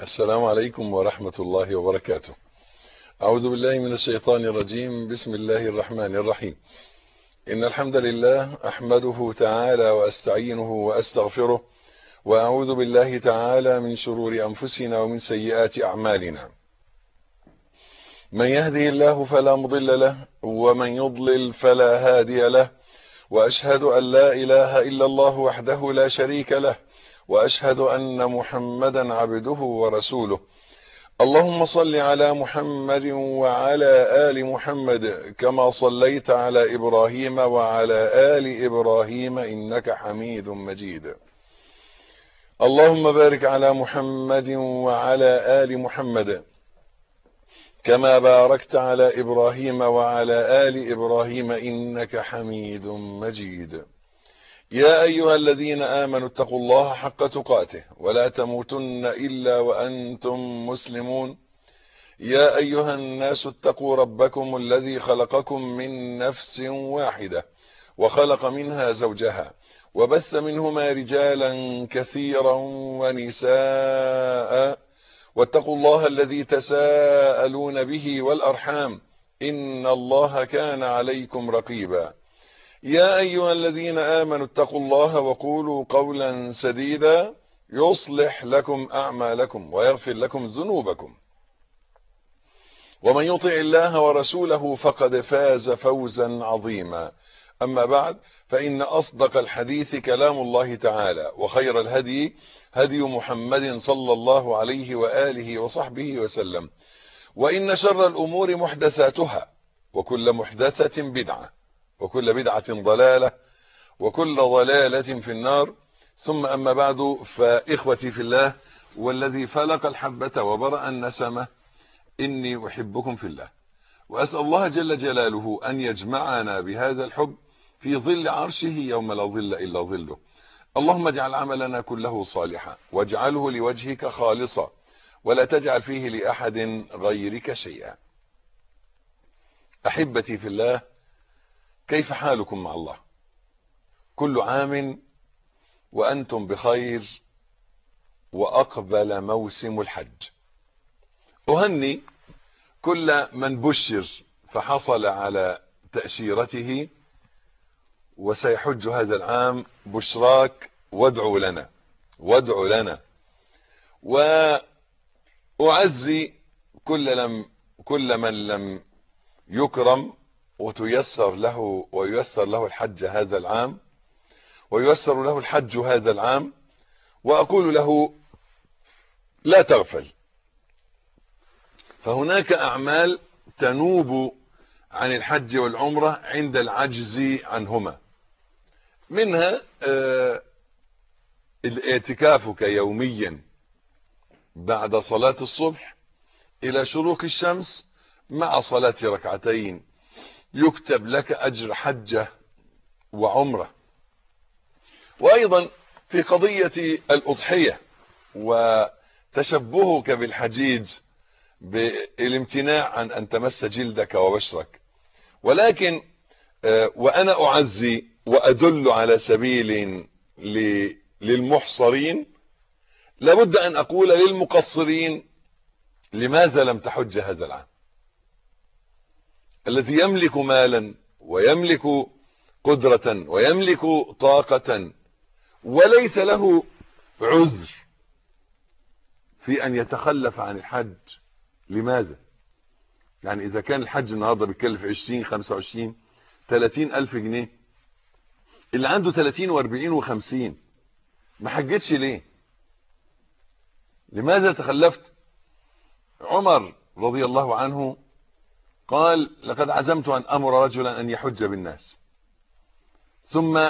السلام عليكم ورحمة الله وبركاته أعوذ بالله من الشيطان الرجيم بسم الله الرحمن الرحيم إن الحمد لله أحمده تعالى وأستعينه وأستغفره وأعوذ بالله تعالى من شرور أنفسنا ومن سيئات أعمالنا من يهده الله فلا مضل له ومن يضلل فلا هادي له وأشهد أن لا إله إلا الله وحده لا شريك له وأشهد أن محمدا عبده ورسوله اللهم صل على محمد وعلى آل محمد كما صليت على إبراهيم وعلى آل إبراهيم إنك حميد مجيد اللهم بارك على محمد وعلى آل محمد كما باركت على إبراهيم وعلى آل إبراهيم إنك حميد مجيد يا أيها الذين آمنوا اتقوا الله حق تقاته ولا تموتن إلا وأنتم مسلمون يا أيها الناس اتقوا ربكم الذي خلقكم من نفس واحدة وخلق منها زوجها وبث منهما رجالا كثيرا ونساء واتقوا الله الذي تساءلون به والأرحام إن الله كان عليكم رقيبا يا أيها الذين آمنوا اتقوا الله وقولوا قولا سديدا يصلح لكم أعمالكم ويغفر لكم ذنوبكم ومن يطع الله ورسوله فقد فاز فوزا عظيما أما بعد فإن أصدق الحديث كلام الله تعالى وخير الهدي هدي محمد صلى الله عليه وآله وصحبه وسلم وإن شر الأمور محدثاتها وكل محدثة بدعة وكل بدعة ضلالة وكل ضلالة في النار ثم أما بعد فإخوتي في الله والذي فلق الحبة وبرأ النسمة إني أحبكم في الله وأسأل الله جل جلاله أن يجمعنا بهذا الحب في ظل عرشه يوم لا ظل إلا ظله اللهم اجعل عملنا كله صالحا واجعله لوجهك خالصا ولا تجعل فيه لأحد غيرك شيئا أحبتي في الله كيف حالكم مع الله كل عام وأنتم بخير وأقبل موسم الحج أهني كل من بشر فحصل على تأشيرته وسيحج هذا العام بشراك وادعوا لنا وادعوا لنا وأعزي كل, لم كل من لم يكرم وتيسر له وييسر له الحج هذا العام وييسر له الحج هذا العام وأقول له لا تغفل فهناك أعمال تنوب عن الحج والعمرة عند العجز عنهما منها الاعتكافك يوميا بعد صلاة الصبح إلى شروق الشمس مع صلاة ركعتين يكتب لك أجر حجة وعمرة وأيضا في قضية الأضحية وتشبهك بالحجيج بالامتناع عن أن تمس جلدك وبشرك ولكن وأنا أعزي وأدل على سبيل للمحصرين لابد أن أقول للمقصرين لماذا لم تحج هذا العام الذي يملك مالا ويملك قدرة ويملك طاقة وليس له عذر في أن يتخلف عن الحج لماذا يعني إذا كان الحج النهاردة بيكلف 20 25 30 ألف جنيه اللي عنده 30 و40 و50 ما حجتش ليه لماذا تخلفت عمر رضي الله عنه قال لقد عزمت أن أمر رجلا أن يحج بالناس ثم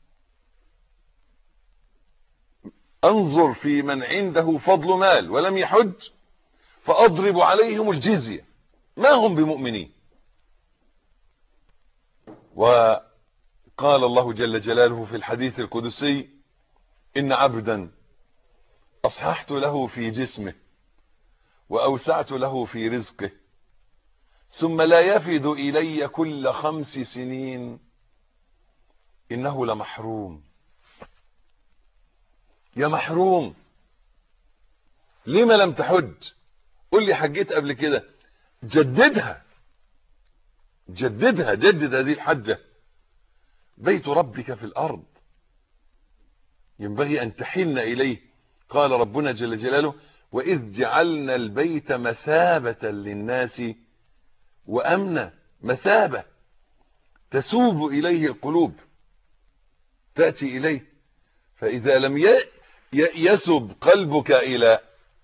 أنظر في من عنده فضل مال ولم يحج فأضرب عليهم الجزية ما هم بمؤمنين وقال الله جل جلاله في الحديث القدسي إن عبدا أصححت له في جسمه وأوسعت له في رزقه ثم لا يفد إلي كل خمس سنين إنه لمحروم يا محروم لما لم تحج قل لي حجيت قبل كده جددها جددها جدد هذه الحجة بيت ربك في الأرض ينبغي أن تحن إليه قال ربنا جل جلاله وإذ جعلنا البيت مثابة للناس وأمنا مثابة تسوب إليه القلوب تأتي إليه فإذا لم يسب قلبك إلى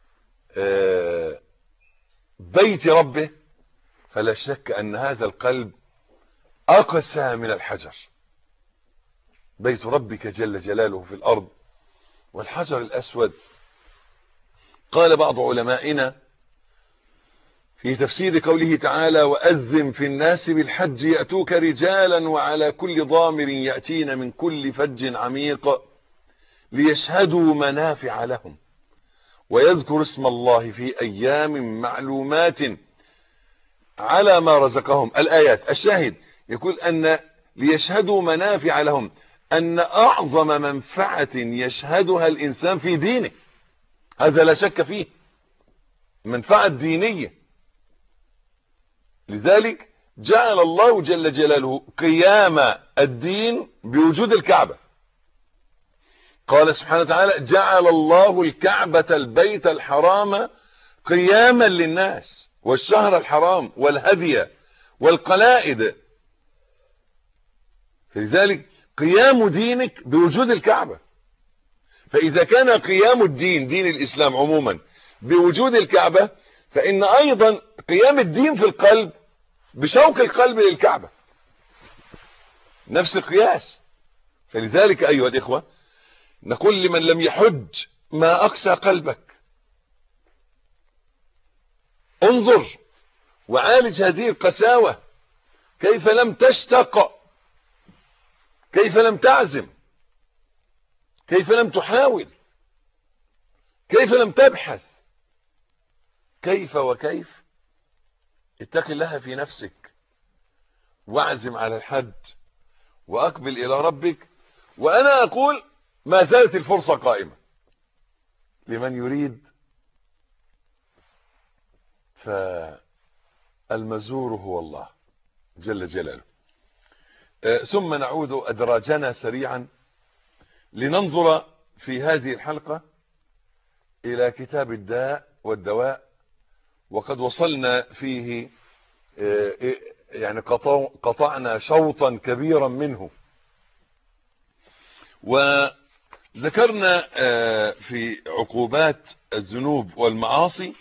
بيت ربه فلا شك أن هذا القلب أقسى من الحجر بيت ربك جل جلاله في الأرض والحجر الأسود قال بعض علمائنا في تفسير قوله تعالى وأذن في الناس بالحج يأتوك رجالا وعلى كل ضامر يأتين من كل فج عميق ليشهدوا منافع لهم ويذكر اسم الله في أيام معلومات على ما رزقهم الآيات الشاهد يقول أن ليشهدوا منافع لهم أن أعظم منفعة يشهدها الإنسان في دينه هذا لا شك فيه منفعة دينية لذلك جعل الله جل جلاله قيام الدين بوجود الكعبة قال سبحانه وتعالى جعل الله الكعبة البيت الحرام قياما للناس والشهر الحرام والهدي والقلائد فلذلك قيام دينك بوجود الكعبة فإذا كان قيام الدين دين الإسلام عموما بوجود الكعبة فإن أيضا قيام الدين في القلب بشوق القلب للكعبة نفس القياس فلذلك أيها الإخوة نقول لمن لم يحج ما أقسى قلبك انظر وعالج هذه القساوة كيف لم تشتق كيف لم تعزم كيف لم تحاول كيف لم تبحث كيف وكيف اتق الله في نفسك واعزم على الحج واقبل الى ربك وانا اقول ما زالت الفرصة قائمة لمن يريد فالمزور هو الله جل جلاله ثم نعود أدراجنا سريعا لننظر في هذه الحلقة إلى كتاب الداء والدواء وقد وصلنا فيه يعني قطعنا شوطا كبيرا منه وذكرنا في عقوبات الذنوب والمعاصي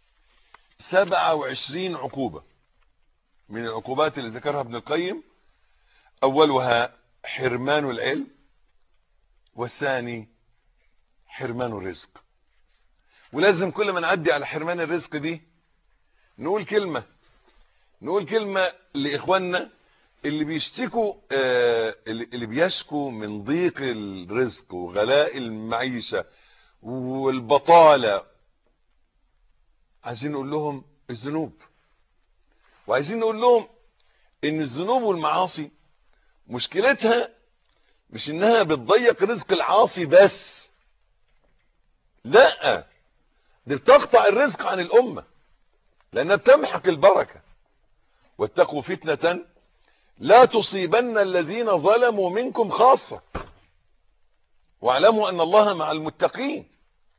27 عقوبة من العقوبات اللي ذكرها ابن القيم أولها حرمان العلم والثاني حرمان الرزق ولازم كل ما نعدي على حرمان الرزق دي نقول كلمة نقول كلمة لإخواننا اللي بيشتكوا آه اللي بيشكوا من ضيق الرزق وغلاء المعيشة والبطالة عايزين نقول لهم الذنوب وعايزين نقول لهم ان الذنوب والمعاصي مشكلتها مش انها بتضيق رزق العاصي بس لا دي بتقطع الرزق عن الامة لانها بتمحق البركة واتقوا فتنة لا تصيبن الذين ظلموا منكم خاصة واعلموا ان الله مع المتقين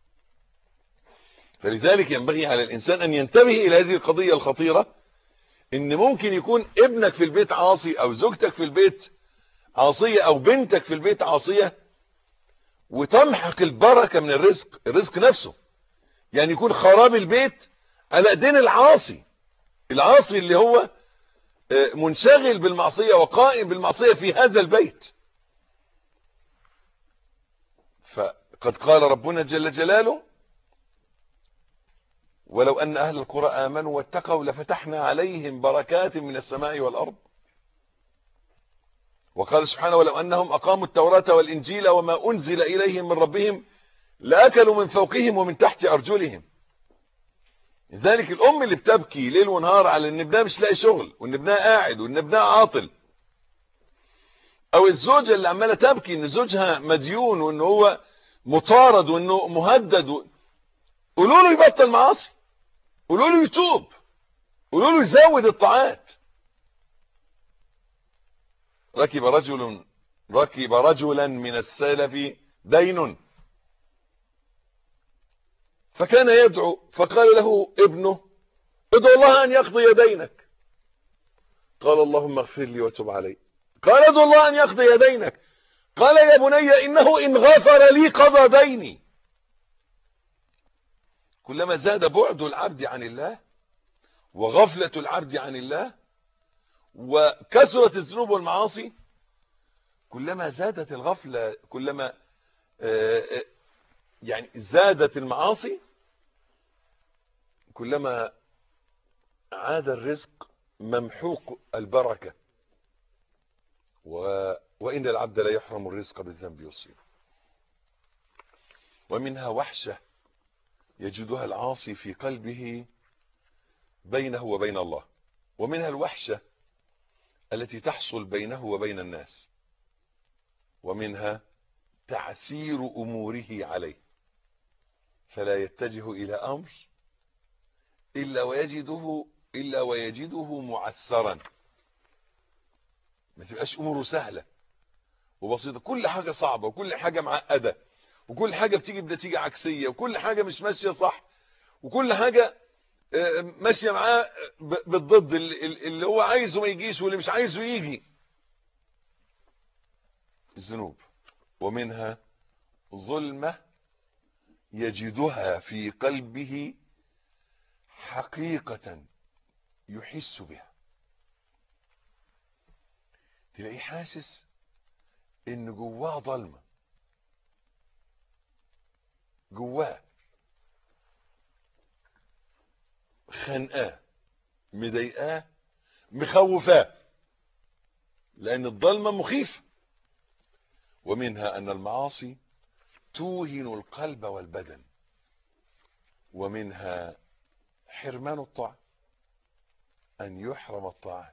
فلذلك ينبغي على الانسان ان ينتبه الى هذه القضية الخطيرة ان ممكن يكون ابنك في البيت عاصي او زوجتك في البيت عاصية او بنتك في البيت عاصية وتمحق البركة من الرزق الرزق نفسه يعني يكون خراب البيت على ايدين العاصي العاصي اللي هو منشغل بالمعصية وقائم بالمعصية في هذا البيت فقد قال ربنا جل جلاله ولو أن أهل القرى آمنوا واتقوا لفتحنا عليهم بركات من السماء والأرض وقال سبحانه ولو أنهم أقاموا التوراة والإنجيل وما أنزل إليهم من ربهم لأكلوا من فوقهم ومن تحت أرجلهم لذلك الأم اللي بتبكي ليل ونهار على أن ابنها مش لاقي شغل وأن ابنها قاعد وأن ابنها عاطل أو الزوجة اللي عمالة تبكي أن زوجها مديون وأن هو مطارد وأنه مهدد و... قولوا له يبطل معاصي قولوا له يتوب قولوا له يزود الطاعات ركب رجل ركب رجلا من السلف دين فكان يدعو فقال له ابنه ادعو الله ان يقضي دينك قال اللهم اغفر لي وتب علي قال ادعو الله ان يقضي دينك قال يا بني انه ان غفر لي قضى ديني كلما زاد بعد العبد عن الله وغفلة العبد عن الله وكثرت الذنوب والمعاصي كلما زادت الغفلة كلما يعني زادت المعاصي كلما عاد الرزق ممحوق البركة و وإن العبد لا يحرم الرزق بالذنب يصيبه ومنها وحشة يجدها العاصي في قلبه بينه وبين الله ومنها الوحشة التي تحصل بينه وبين الناس ومنها تعسير أموره عليه فلا يتجه إلى أمر إلا ويجده إلا ويجده معسرا ما تبقاش أموره سهلة وبسيطة كل حاجة صعبة وكل حاجة معقدة وكل حاجة بتيجي بنتيجة عكسية وكل حاجة مش ماشية صح وكل حاجة ماشية معاه بالضد اللي هو عايزه ما يجيش واللي مش عايزه يجي الذنوب ومنها ظلمة يجدها في قلبه حقيقة يحس بها تلاقيه حاسس ان جواه ظلمة جواه خنقاه مضايقاه مخوفاه لان الظلمة مخيفة ومنها ان المعاصي توهن القلب والبدن ومنها حرمان الطاعة ان يحرم الطاعات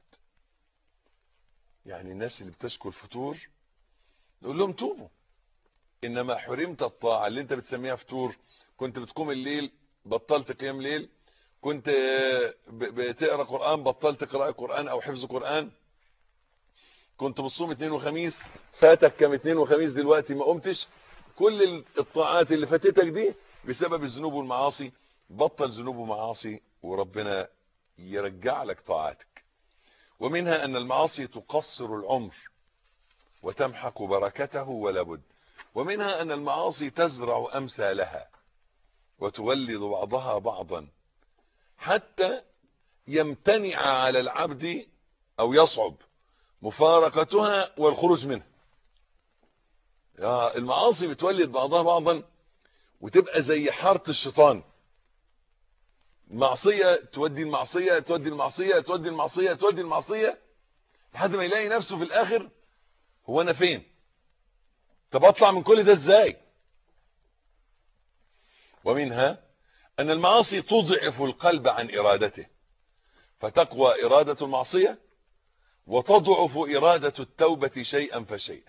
يعني الناس اللي بتشكو الفتور نقول لهم توبوا انما حرمت الطاعة اللي انت بتسميها فتور كنت بتقوم الليل بطلت قيام ليل كنت بتقرا قرآن بطلت قراءة قرآن او حفظ قرآن كنت بتصوم اثنين وخميس فاتك كم اثنين وخميس دلوقتي ما قمتش كل الطاعات اللي فاتتك دي بسبب الذنوب والمعاصي بطل ذنوب ومعاصي وربنا يرجع لك طاعاتك ومنها ان المعاصي تقصر العمر وتمحق بركته ولا بد ومنها ان المعاصي تزرع امثالها وتولد بعضها بعضا حتى يمتنع على العبد او يصعب مفارقتها والخروج منها يا المعاصي بتولد بعضها بعضا وتبقى زي حارة الشيطان معصية تودي المعصية تودي المعصية تودي المعصية تودي المعصية لحد ما يلاقي نفسه في الاخر هو انا فين طب اطلع من كل ده ازاي ومنها ان المعاصي تضعف القلب عن ارادته فتقوى ارادة المعصية وتضعف ارادة التوبة شيئا فشيئا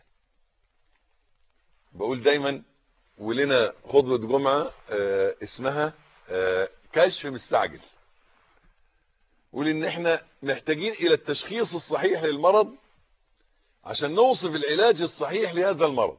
بقول دايما ولنا خطبة جمعة آه اسمها آه كشف مستعجل قول ان احنا محتاجين الى التشخيص الصحيح للمرض عشان نوصف العلاج الصحيح لهذا المرض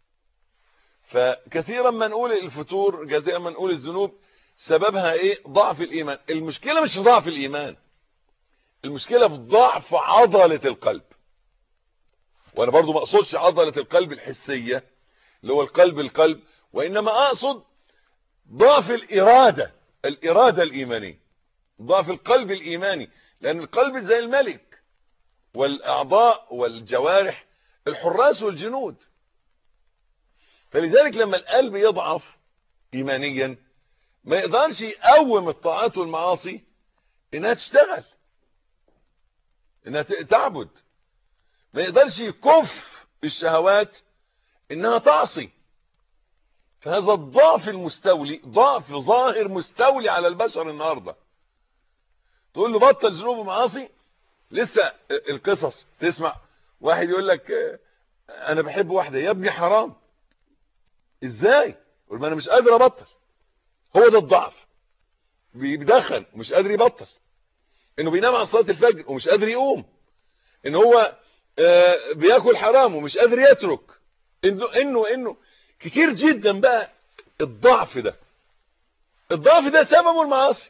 فكثيرا ما نقول الفتور كثيرا ما نقول الذنوب سببها ايه ضعف الايمان المشكلة مش في ضعف الايمان المشكلة في ضعف عضلة القلب وانا برضو ما اقصدش عضلة القلب الحسية اللي هو القلب القلب وانما اقصد ضعف الارادة الارادة الايمانية ضعف القلب الايماني لان القلب زي الملك والاعضاء والجوارح الحراس والجنود فلذلك لما القلب يضعف ايمانيا ما يقدرش يقوم الطاعات والمعاصي انها تشتغل انها تعبد ما يقدرش يكف الشهوات انها تعصي فهذا الضعف المستولي ضعف ظاهر مستولي على البشر النهارده تقول له بطل ذنوب ومعاصي لسه القصص تسمع واحد يقول لك انا بحب واحده يا ابني حرام ازاي يقول ما انا مش قادر ابطل هو ده الضعف بيدخن ومش قادر يبطل انه بينام عن صلاه الفجر ومش قادر يقوم ان هو آه بياكل حرام ومش قادر يترك انه انه انه كتير جدا بقى الضعف ده الضعف ده سببه المعاصي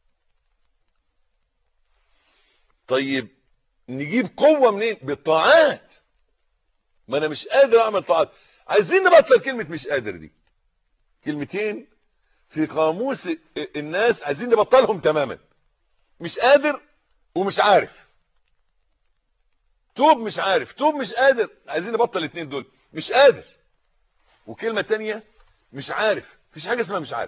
طيب نجيب قوة منين بالطاعات ما انا مش قادر اعمل طاعات عايزين نبطل كلمة مش قادر دي كلمتين في قاموس الناس عايزين نبطلهم تماما مش قادر ومش عارف توب مش عارف توب مش قادر عايزين نبطل الاثنين دول مش قادر وكلمة تانية مش عارف مفيش حاجة اسمها مش عارف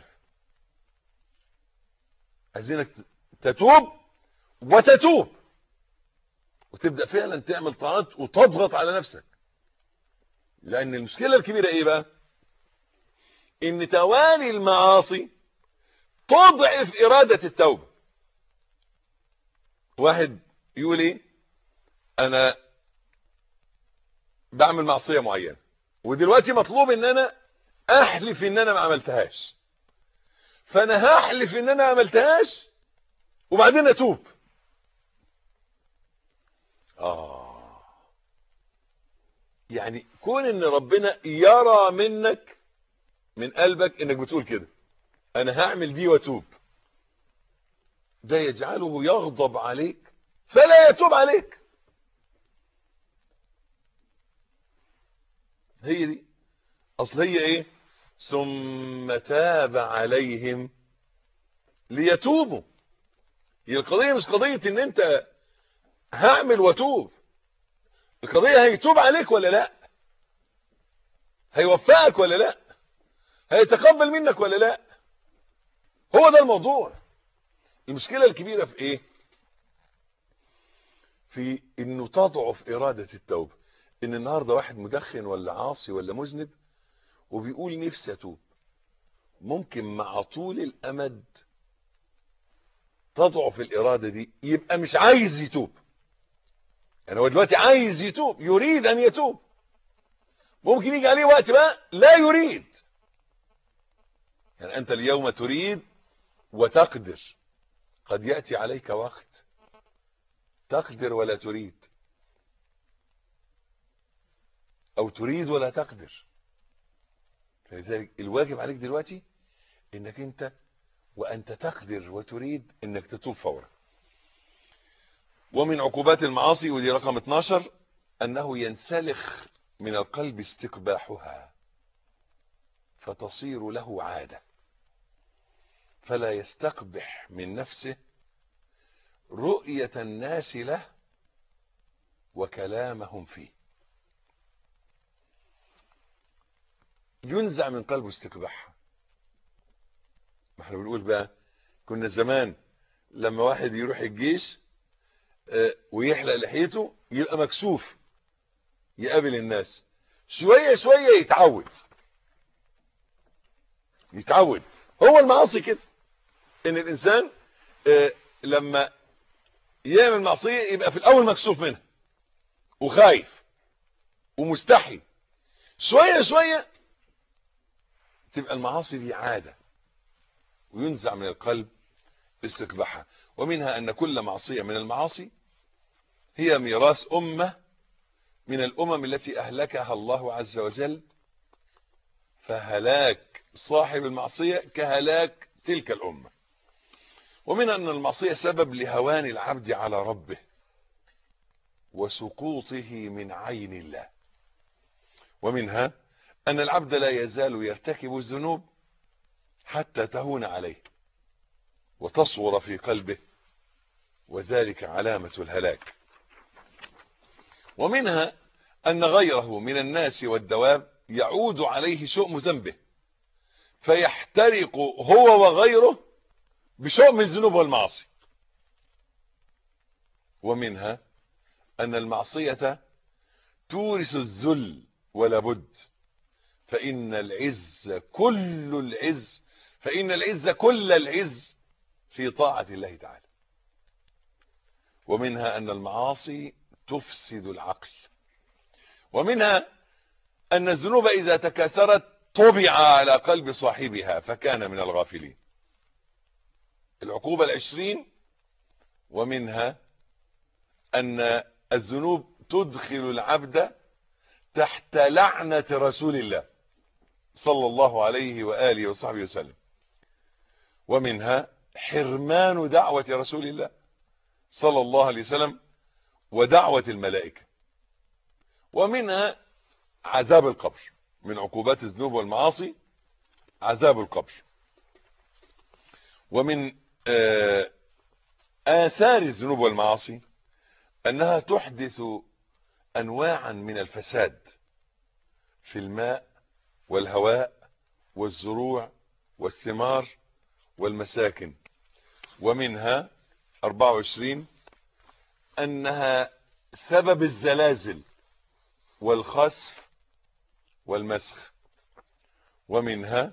عايزينك تتوب وتتوب وتبدأ فعلا تعمل طاعات وتضغط على نفسك لان المشكلة الكبيرة ايه بقى ان توالي المعاصي تضعف ارادة التوبة واحد يقول ايه انا بعمل معصية معينة ودلوقتي مطلوب ان انا احلف ان انا ما عملتهاش فانا هحلف ان انا عملتهاش وبعدين اتوب اه يعني كون ان ربنا يرى منك من قلبك انك بتقول كده انا هعمل دي واتوب ده يجعله يغضب عليك فلا يتوب عليك هي دي اصل هي ايه ثم تاب عليهم ليتوبوا هي القضية مش قضية ان انت هعمل واتوب القضية هيتوب عليك ولا لا هيوفقك ولا لا هيتقبل منك ولا لا هو ده الموضوع المشكلة الكبيرة في ايه في انه تضعف ارادة التوبة ان النهاردة واحد مدخن ولا عاصي ولا مذنب وبيقول نفسي اتوب ممكن مع طول الامد تضعف الارادة دي يبقى مش عايز يتوب يعني هو دلوقتي عايز يتوب يريد ان يتوب ممكن يجي عليه وقت بقى لا يريد يعني انت اليوم تريد وتقدر قد يأتي عليك وقت تقدر ولا تريد او تريد ولا تقدر فلذلك الواجب عليك دلوقتي انك انت وانت تقدر وتريد انك تتوب فورا ومن عقوبات المعاصي ودي رقم 12 انه ينسلخ من القلب استقباحها فتصير له عادة فلا يستقبح من نفسه رؤية الناس له وكلامهم فيه ينزع من قلبه استقباحها ما احنا بنقول بقى كنا زمان لما واحد يروح الجيش ويحلق لحيته يبقى مكسوف يقابل الناس شوية شوية يتعود يتعود هو المعاصي كده ان الانسان لما يعمل معصية يبقى في الاول مكسوف منها وخايف ومستحي شوية شوية تبقى المعاصي دي عادة وينزع من القلب استقباحها ومنها ان كل معصية من المعاصي هي ميراث امة من الامم التي اهلكها الله عز وجل فهلاك صاحب المعصية كهلاك تلك الامة ومنها ان المعصية سبب لهوان العبد على ربه وسقوطه من عين الله ومنها ان العبد لا يزال يرتكب الذنوب حتى تهون عليه وتصور في قلبه وذلك علامة الهلاك ومنها أن غيره من الناس والدواب يعود عليه شؤم ذنبه فيحترق هو وغيره بشؤم الذنوب والمعاصي ومنها أن المعصية تورث الذل ولا بد فإن العز كل العز فإن العز كل العز في طاعة الله تعالى ومنها أن المعاصي تفسد العقل ومنها أن الذنوب إذا تكاثرت طبع على قلب صاحبها فكان من الغافلين العقوبة العشرين ومنها أن الذنوب تدخل العبد تحت لعنة رسول الله صلى الله عليه وآله وصحبه وسلم ومنها حرمان دعوة رسول الله صلى الله عليه وسلم ودعوة الملائكة ومنها عذاب القبر من عقوبات الذنوب والمعاصي عذاب القبر ومن آثار الذنوب والمعاصي أنها تحدث أنواعا من الفساد في الماء والهواء والزروع والثمار والمساكن ومنها 24 أنها سبب الزلازل والخسف والمسخ ومنها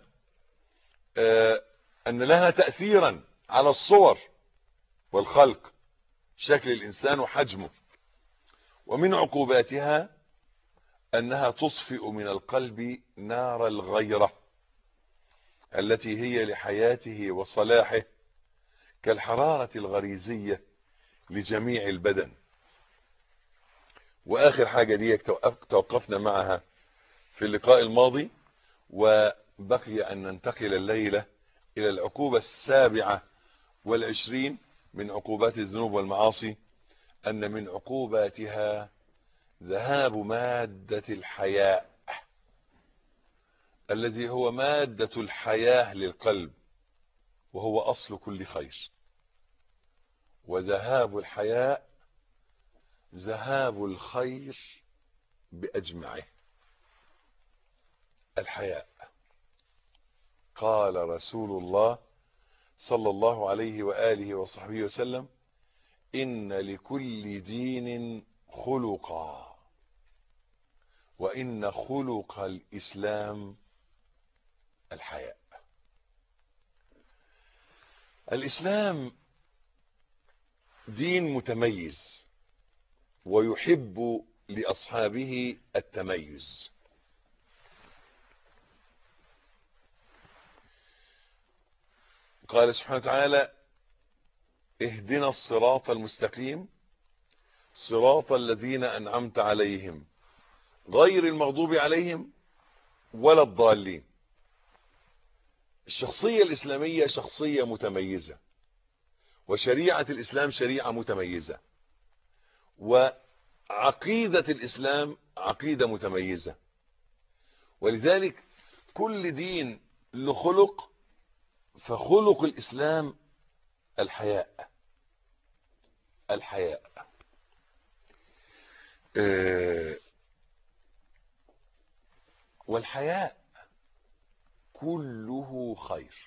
أن لها تأثيرا على الصور والخلق شكل الإنسان وحجمه ومن عقوباتها أنها تطفئ من القلب نار الغيرة التي هي لحياته وصلاحه كالحرارة الغريزية لجميع البدن وآخر حاجة دي توقفنا معها في اللقاء الماضي وبقي أن ننتقل الليلة إلى العقوبة السابعة والعشرين من عقوبات الذنوب والمعاصي أن من عقوباتها ذهاب مادة الحياء الذي هو مادة الحياة للقلب وهو أصل كل خير وذهاب الحياء ذهاب الخير بأجمعه الحياء قال رسول الله صلى الله عليه وآله وصحبه وسلم إن لكل دين خلقا وإن خلق الإسلام الحياء الإسلام دين متميز ويحب لأصحابه التميز قال سبحانه وتعالى اهدنا الصراط المستقيم صراط الذين أنعمت عليهم غير المغضوب عليهم ولا الضالين الشخصية الإسلامية شخصية متميزة وشريعة الإسلام شريعة متميزة وعقيدة الإسلام عقيدة متميزة ولذلك كل دين له خلق فخلق الإسلام الحياء الحياء أه والحياء كله خير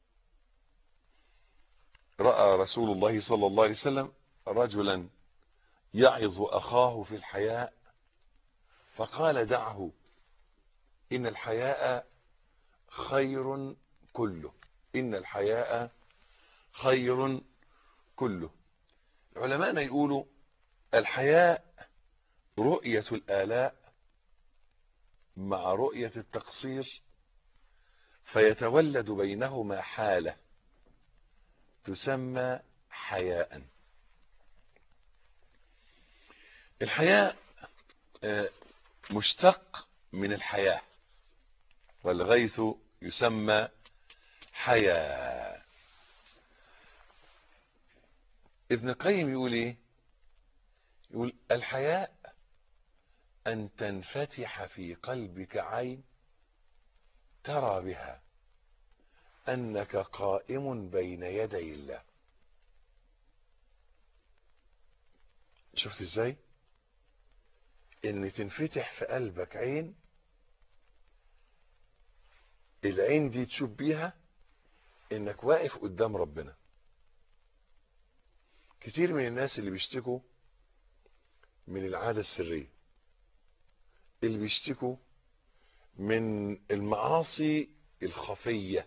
رأى رسول الله صلى الله عليه وسلم رجلا يعظ أخاه في الحياء فقال دعه إن الحياء خير كله إن الحياء خير كله علماءنا يقولوا الحياء رؤية الآلاء مع رؤية التقصير فيتولد بينهما حالة تسمى حياء الحياء مشتق من الحياة والغيث يسمى حياء ابن القيم يقول ايه يقول الحياء ان تنفتح في قلبك عين ترى بها انك قائم بين يدي الله شفت ازاي ان تنفتح في قلبك عين العين دي تشوف بيها انك واقف قدام ربنا كتير من الناس اللي بيشتكوا من العادة السرية اللي بيشتكوا من المعاصي الخفية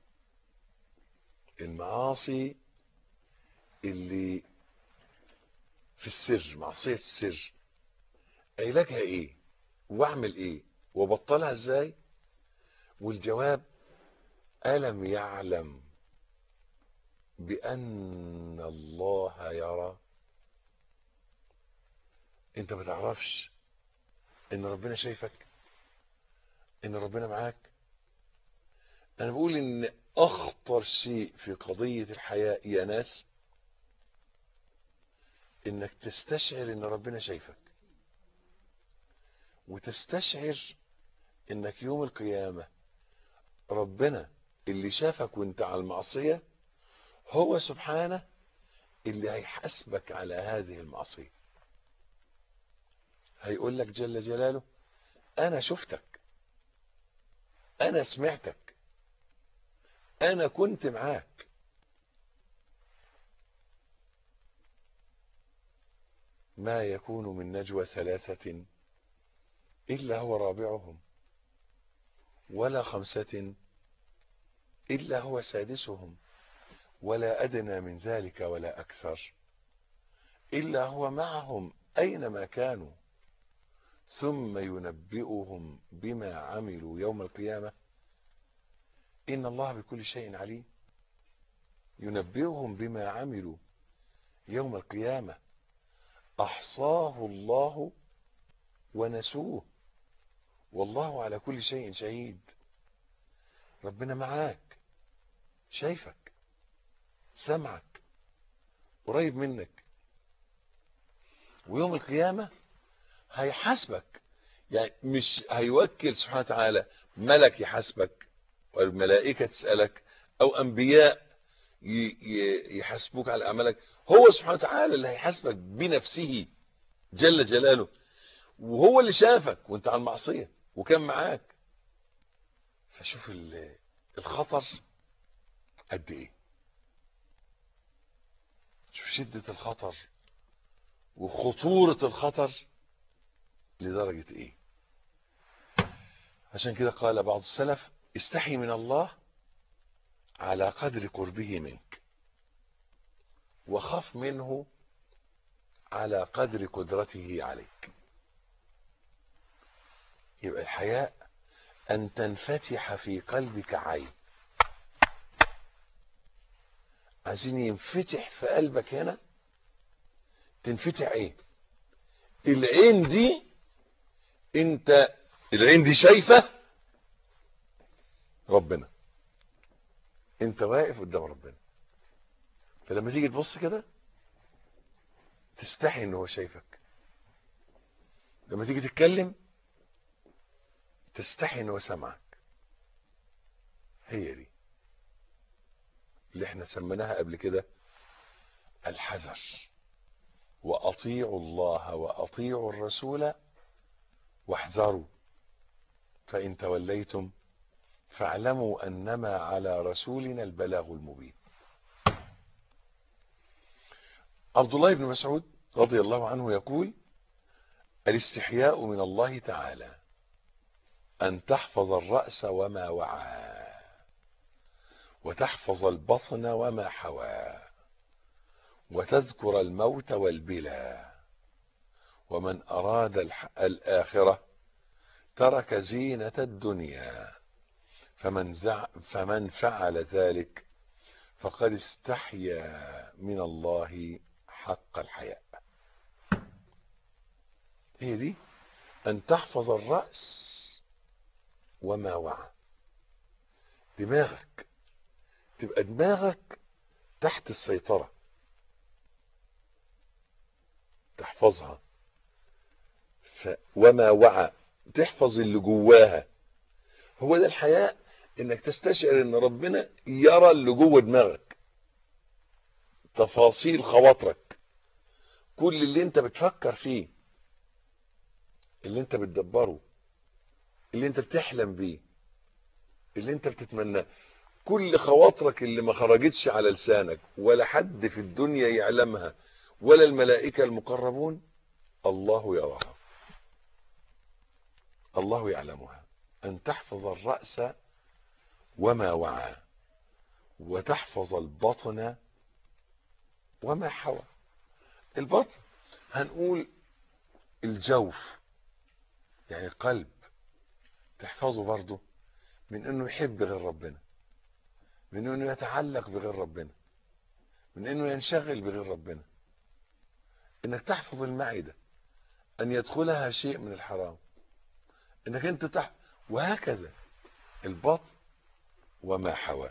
المعاصي اللي في السر معصية السر علاجها ايه واعمل ايه وبطلها ازاي والجواب ألم يعلم بأن الله يرى انت ما تعرفش ان ربنا شايفك ان ربنا معاك انا بقول ان اخطر شيء في قضية الحياة يا ناس انك تستشعر ان ربنا شايفك وتستشعر انك يوم القيامة ربنا اللي شافك وانت على المعصية هو سبحانه اللي هيحاسبك على هذه المعصية هيقول لك جل جلاله انا شفتك انا سمعتك انا كنت معاك ما يكون من نجوى ثلاثة إلا هو رابعهم ولا خمسة إلا هو سادسهم ولا أدنى من ذلك ولا أكثر إلا هو معهم أينما كانوا ثم ينبئهم بما عملوا يوم القيامة إن الله بكل شيء عليم ينبئهم بما عملوا يوم القيامة أحصاه الله ونسوه والله على كل شيء شهيد ربنا معاك شايفك سمعك قريب منك ويوم القيامة هيحاسبك يعني مش هيوكل سبحانه وتعالى ملك يحاسبك والملائكة تسألك أو أنبياء يحاسبوك على أعمالك هو سبحانه وتعالى اللي هيحاسبك بنفسه جل جلاله وهو اللي شافك وانت على المعصية وكان معاك فشوف الخطر قد ايه شوف شدة الخطر وخطورة الخطر لدرجة ايه عشان كده قال بعض السلف استحي من الله على قدر قربه منك وخف منه على قدر قدرته عليك يبقى الحياء أن تنفتح في قلبك عين عايزين ينفتح في قلبك هنا تنفتح ايه العين دي انت العين دي شايفة ربنا انت واقف قدام ربنا فلما تيجي تبص كده تستحي ان هو شايفك لما تيجي تتكلم تستحي ان هو سمعك هي دي اللي احنا سميناها قبل كده الحذر واطيعوا الله واطيعوا الرسول واحذروا فان توليتم فاعلموا انما على رسولنا البلاغ المبين عبد الله بن مسعود رضي الله عنه يقول الاستحياء من الله تعالى أن تحفظ الرأس وما وعى وتحفظ البطن وما حوى وتذكر الموت والبلا ومن أراد الآخرة ترك زينة الدنيا فمن, زع فمن فعل ذلك فقد استحيا من الله حق الحياء هي دي أن تحفظ الرأس وما وعى دماغك تبقى دماغك تحت السيطرة تحفظها ف... وما وعى تحفظ اللي جواها هو ده الحياء انك تستشعر ان ربنا يرى اللي جوه دماغك تفاصيل خواطرك كل اللي انت بتفكر فيه اللي انت بتدبره اللي انت بتحلم بيه اللي انت بتتمناه كل خواطرك اللي ما خرجتش على لسانك ولا حد في الدنيا يعلمها ولا الملائكة المقربون الله يراها الله يعلمها أن تحفظ الرأس وما وعى وتحفظ البطن وما حوى البطن هنقول الجوف يعني القلب تحفظه برضه من انه يحب غير ربنا من انه يتعلق بغير ربنا من انه ينشغل بغير ربنا انك تحفظ المعدة ان يدخلها شيء من الحرام انك انت تح وهكذا البطن وما حوى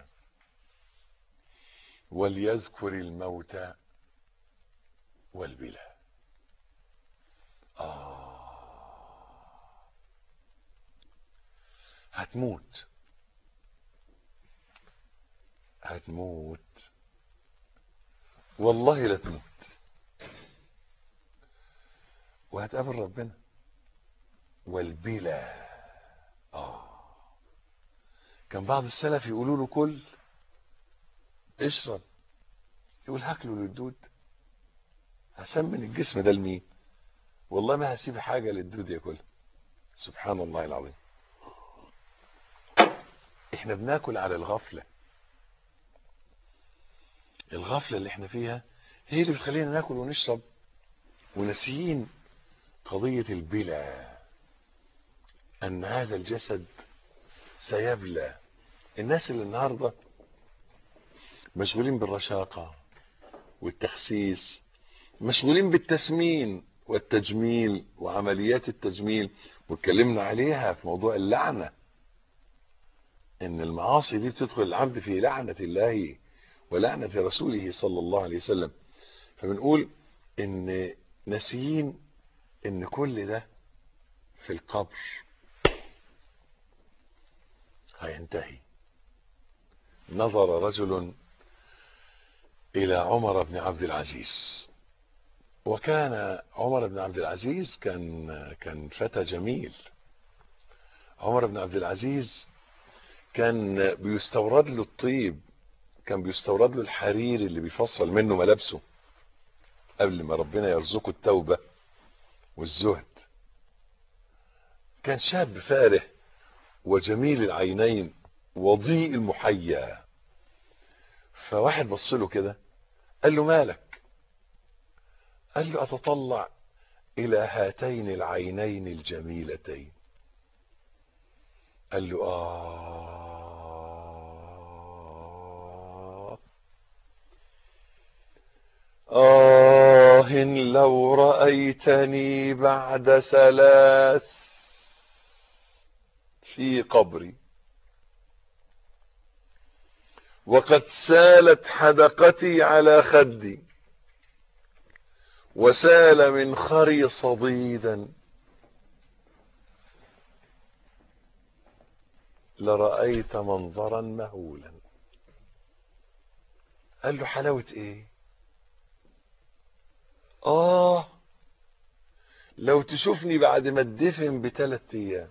وليذكر الموتى والبلا آه هتموت هتموت والله لا تموت وهتقابل ربنا والبلا آه كان بعض السلف يقولوا له كل اشرب يقول هاكله للدود هسمن الجسم ده لمين والله ما هسيب حاجة للدود ياكلها سبحان الله العظيم احنا بناكل على الغفلة الغفلة اللي احنا فيها هي اللي بتخلينا ناكل ونشرب وناسيين قضية البلا ان هذا الجسد سيبلى الناس اللي النهارده مشغولين بالرشاقة والتخسيس مشغولين بالتسمين والتجميل وعمليات التجميل واتكلمنا عليها في موضوع اللعنة ان المعاصي دي بتدخل العبد في لعنة الله ولعنة رسوله صلى الله عليه وسلم فبنقول ان ناسيين ان كل ده في القبر هينتهي نظر رجل الى عمر بن عبد العزيز وكان عمر بن عبد العزيز كان كان فتى جميل عمر بن عبد العزيز كان بيستورد له الطيب كان بيستورد له الحرير اللي بيفصل منه ملابسه قبل ما ربنا يرزقه التوبة والزهد كان شاب فاره وجميل العينين وضيء المحيا فواحد بص له كده قال له مالك قال له اتطلع الى هاتين العينين الجميلتين قال له آه آه لو رأيتني بعد ثلاث في قبري وقد سالت حدقتي على خدي وسال من خري صديدا لرأيت منظرا مهولا قال له حلاوة ايه اه لو تشوفني بعد ما اتدفن بثلاث ايام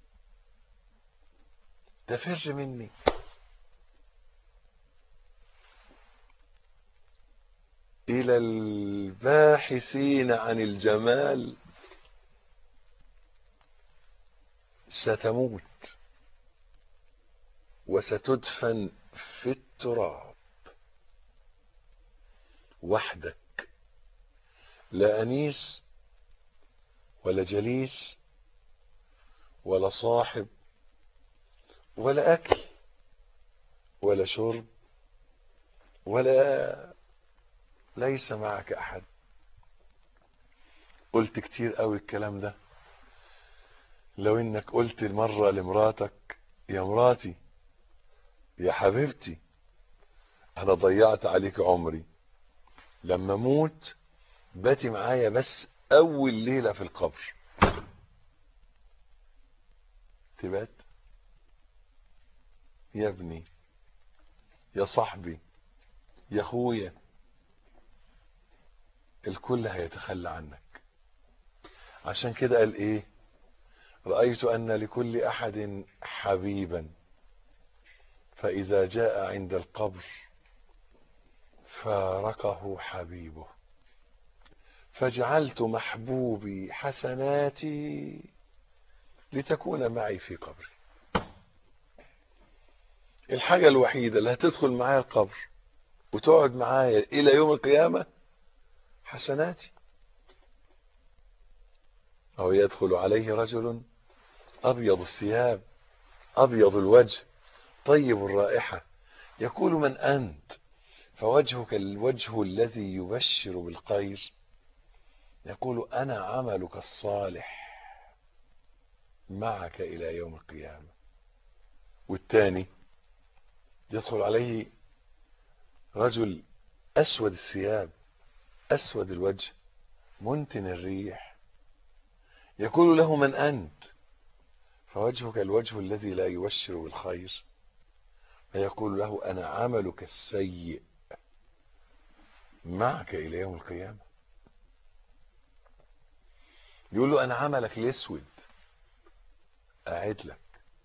تفر مني الى الباحثين عن الجمال ستموت وستدفن في التراب وحدك لا انيس ولا جليس ولا صاحب ولا اكل ولا شرب ولا ليس معك احد قلت كتير قوي الكلام ده لو انك قلت مرة لمراتك يا مراتي يا حبيبتي انا ضيعت عليك عمري لما موت باتي معايا بس اول ليلة في القبر تبات يا ابني يا صاحبي يا اخويا الكل هيتخلى عنك عشان كده قال ايه رأيت ان لكل احد حبيبا فاذا جاء عند القبر فارقه حبيبه فجعلت محبوبي حسناتي لتكون معي في قبري الحاجة الوحيدة اللي هتدخل معايا القبر وتقعد معايا الى يوم القيامة حسناتي او يدخل عليه رجل ابيض الثياب ابيض الوجه طيب الرائحة يقول من انت فوجهك الوجه الذي يبشر بالخير يقول أنا عملك الصالح معك إلى يوم القيامة والثاني يدخل عليه رجل أسود الثياب أسود الوجه منتن الريح يقول له من أنت فوجهك الوجه الذي لا يبشر بالخير فيقول له أنا عملك السيء معك إلى يوم القيامة يقول له أنا عملك الأسود أعد لك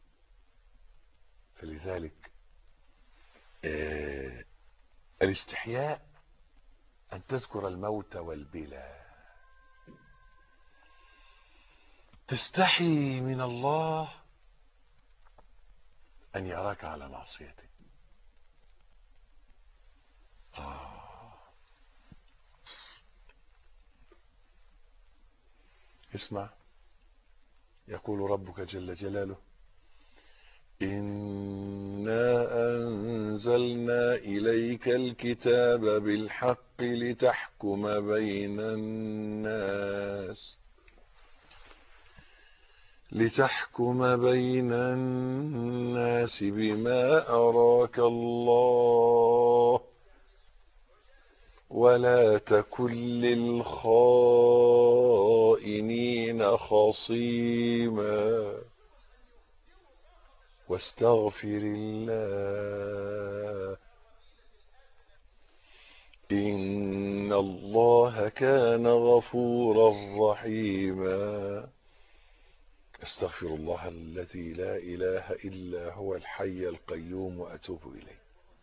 فلذلك آه الاستحياء أن تذكر الموت والبلا تستحي من الله أن يراك على معصيته آه. اسمع يقول ربك جل جلاله إنا أنزلنا إليك الكتاب بالحق لتحكم بين الناس لتحكم بين الناس بما أراك الله ولا تكن للخائنين خصيما واستغفر الله إن الله كان غفورا رحيما استغفر الله الذي لا إله إلا هو الحي القيوم وأتوب إليه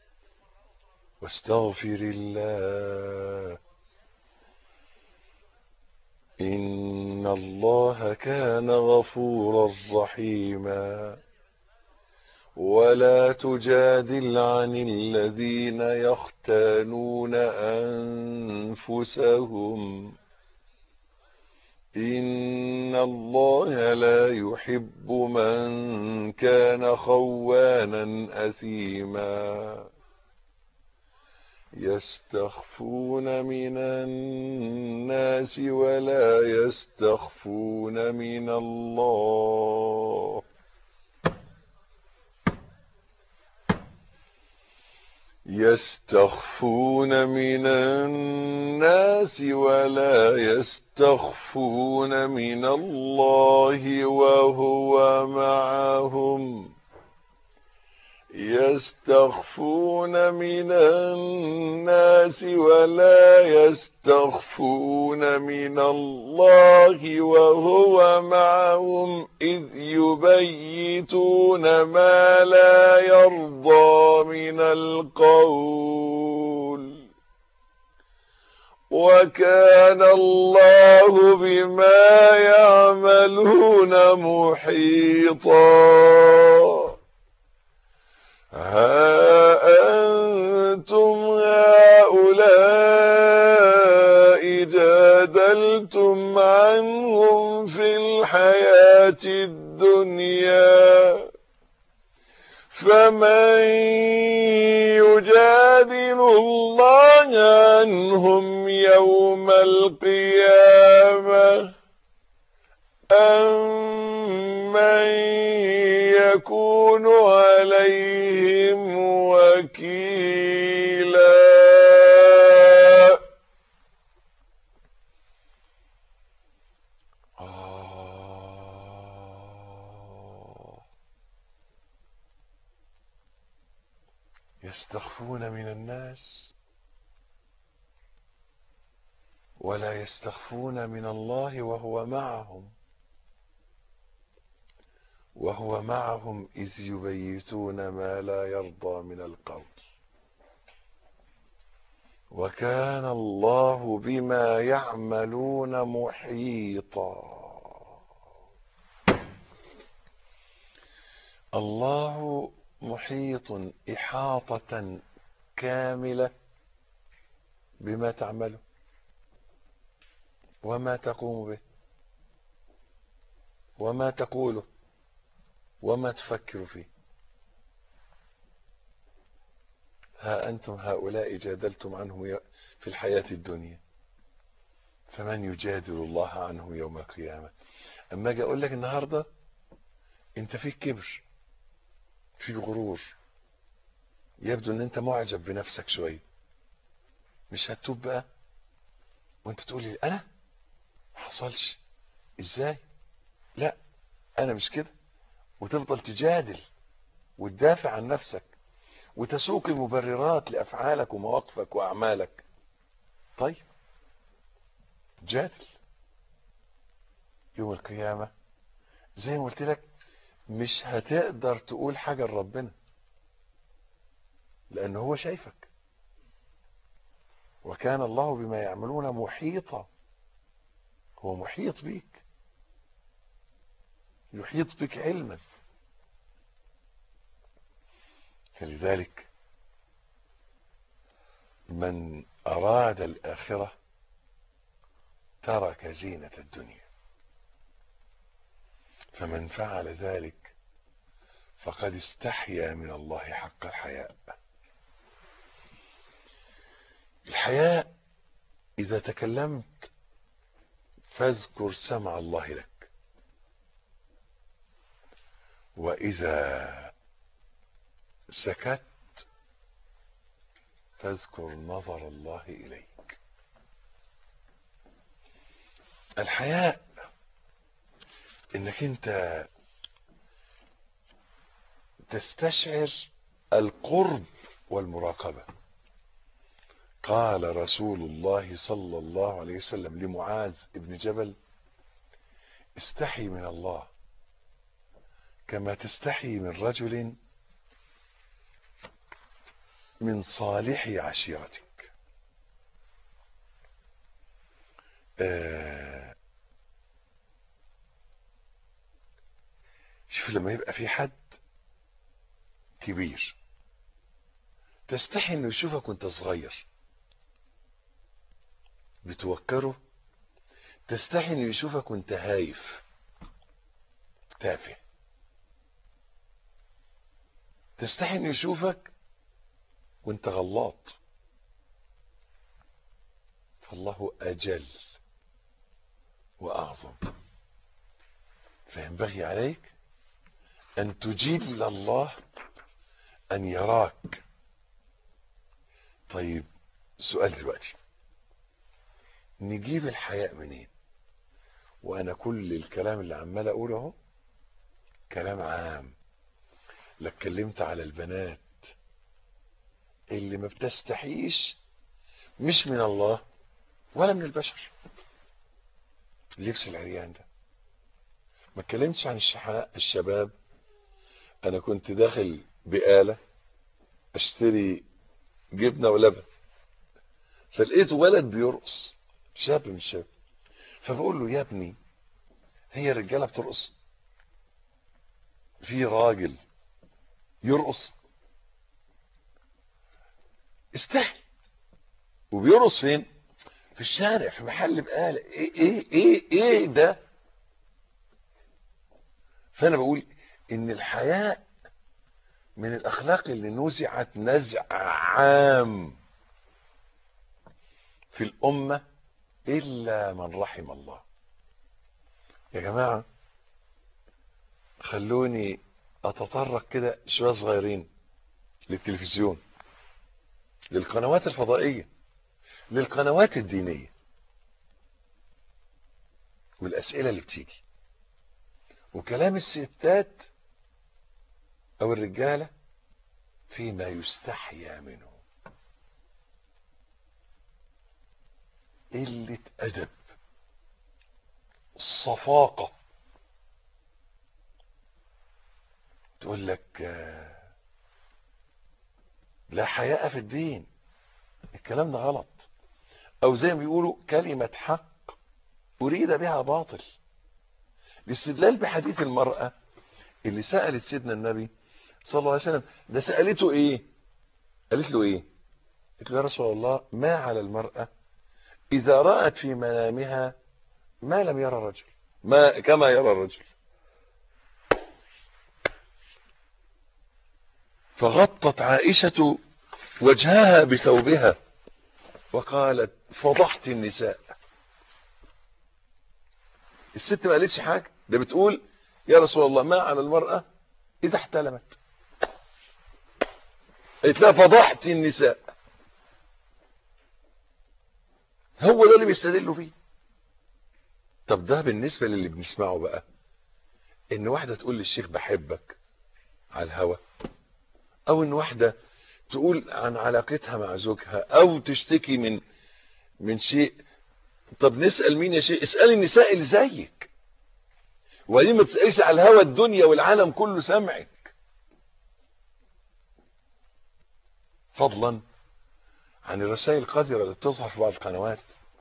واستغفر الله إن الله كان غفورا رحيما ولا تجادل عن الذين يختانون أنفسهم إن الله لا يحب من كان خوانا أثيما يستخفون من الناس ولا يستخفون من الله يستخفون من الناس ولا يستخفون من الله وهو معهم يستخفون من الناس ولا يستخفون من الله وهو معهم إذ يبيتون ما لا يرضى من القول وكان الله بما يعملون محيطا ها أنتم هؤلاء جادلتم عنهم في الحياة الدنيا فمن يجادل الله عنهم يوم القيامة أم من يكون عليهم وكيلا آه يستخفون من الناس ولا يستخفون من الله وهو معهم وهو معهم إذ يبيتون ما لا يرضى من القول وكان الله بما يعملون محيطا الله محيط إحاطة كاملة بما تعمله وما تقوم به وما تقوله وما تفكر فيه ها أنتم هؤلاء جادلتم عنه في الحياة الدنيا فمن يجادل الله عنه يوم القيامة أما أجي أقول لك النهاردة أنت فيك كبر فيك غرور يبدو أن أنت معجب بنفسك شوية مش هتتوب بقى وأنت تقول لي أنا ما حصلش إزاي لا أنا مش كده وتفضل تجادل وتدافع عن نفسك وتسوق المبررات لأفعالك ومواقفك وأعمالك طيب جادل يوم القيامة زي ما قلت لك مش هتقدر تقول حاجة لربنا لأنه هو شايفك وكان الله بما يعملون محيطا هو محيط بيك يحيط بك علما فلذلك من أراد الآخرة ترك زينة الدنيا فمن فعل ذلك فقد استحيا من الله حق الحياء الحياء إذا تكلمت فاذكر سمع الله لك وإذا سكت فاذكر نظر الله إليك الحياء انك انت تستشعر القرب والمراقبة قال رسول الله صلى الله عليه وسلم لمعاذ بن جبل استحي من الله كما تستحي من رجل من صالح عشيرتك آه شوف لما يبقى في حد كبير تستحي انه يشوفك وانت صغير بتوكره تستحي انه يشوفك وانت هايف تافه تستحي انه يشوفك وانت غلاط فالله اجل واعظم فينبغي عليك ان تجل الله ان يراك طيب سؤال دلوقتي نجيب الحياء منين وانا كل الكلام اللي عمال اقوله اهو كلام عام لا اتكلمت على البنات اللي ما بتستحيش مش من الله ولا من البشر اللبس العريان ده ما اتكلمتش عن الشحاء الشباب انا كنت داخل بقالة اشتري جبنة ولبن فلقيت ولد بيرقص شاب من الشاب فبقول له يا ابني هي الرجاله بترقص في راجل يرقص استحي وبيرقص فين في الشارع في محل بقالة ايه ايه ايه ايه ده فانا بقول ان الحياء من الاخلاق اللي نزعت نزع عام في الامه الا من رحم الله يا جماعه خلوني اتطرق كده شويه صغيرين للتلفزيون للقنوات الفضائيه للقنوات الدينيه والاسئله اللي بتيجي وكلام الستات او الرجاله فيما يستحيا منه قله ادب صفاقه تقول لك لا حياء في الدين الكلام ده غلط او زي ما بيقولوا كلمه حق اريد بها باطل الاستدلال بحديث المراه اللي سالت سيدنا النبي صلى الله عليه وسلم ده سالته ايه قالت له ايه قالت له يا رسول الله ما على المراه اذا رات في منامها ما لم يرى الرجل ما كما يرى الرجل فغطت عائشة وجهها بثوبها وقالت فضحت النساء الست ما قالتش حاجة ده بتقول يا رسول الله ما على المرأة إذا احتلمت قالت لها فضحت النساء هو ده اللي بيستدلوا فيه طب ده بالنسبة للي بنسمعه بقى ان واحدة تقول للشيخ بحبك على الهوى او ان واحدة تقول عن علاقتها مع زوجها او تشتكي من من شيء طب نسأل مين يا شيخ اسأل النساء اللي زيك ودي ما تسألش على الهوى الدنيا والعالم كله سمعك فضلا عن الرسائل القذرة اللي بتظهر في بعض القنوات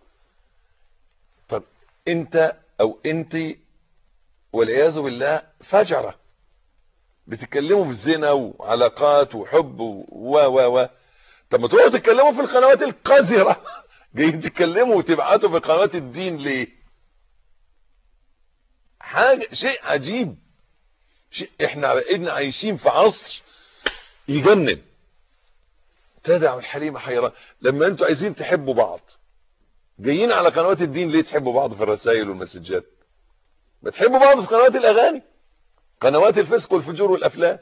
طب انت او انت والعياذ بالله فجرة بتتكلموا في الزنا وعلاقات وحب و و و طب ما تروحوا تتكلموا في القنوات القذرة جايين تتكلموا وتبعتوا في قنوات الدين ليه حاجة شيء عجيب شيء احنا بقينا عايشين في عصر يجنن تدع الحليم حيران لما انتوا عايزين تحبوا بعض جايين على قنوات الدين ليه تحبوا بعض في الرسائل والمسجات بتحبوا بعض في قنوات الاغاني قنوات الفسق والفجور والافلام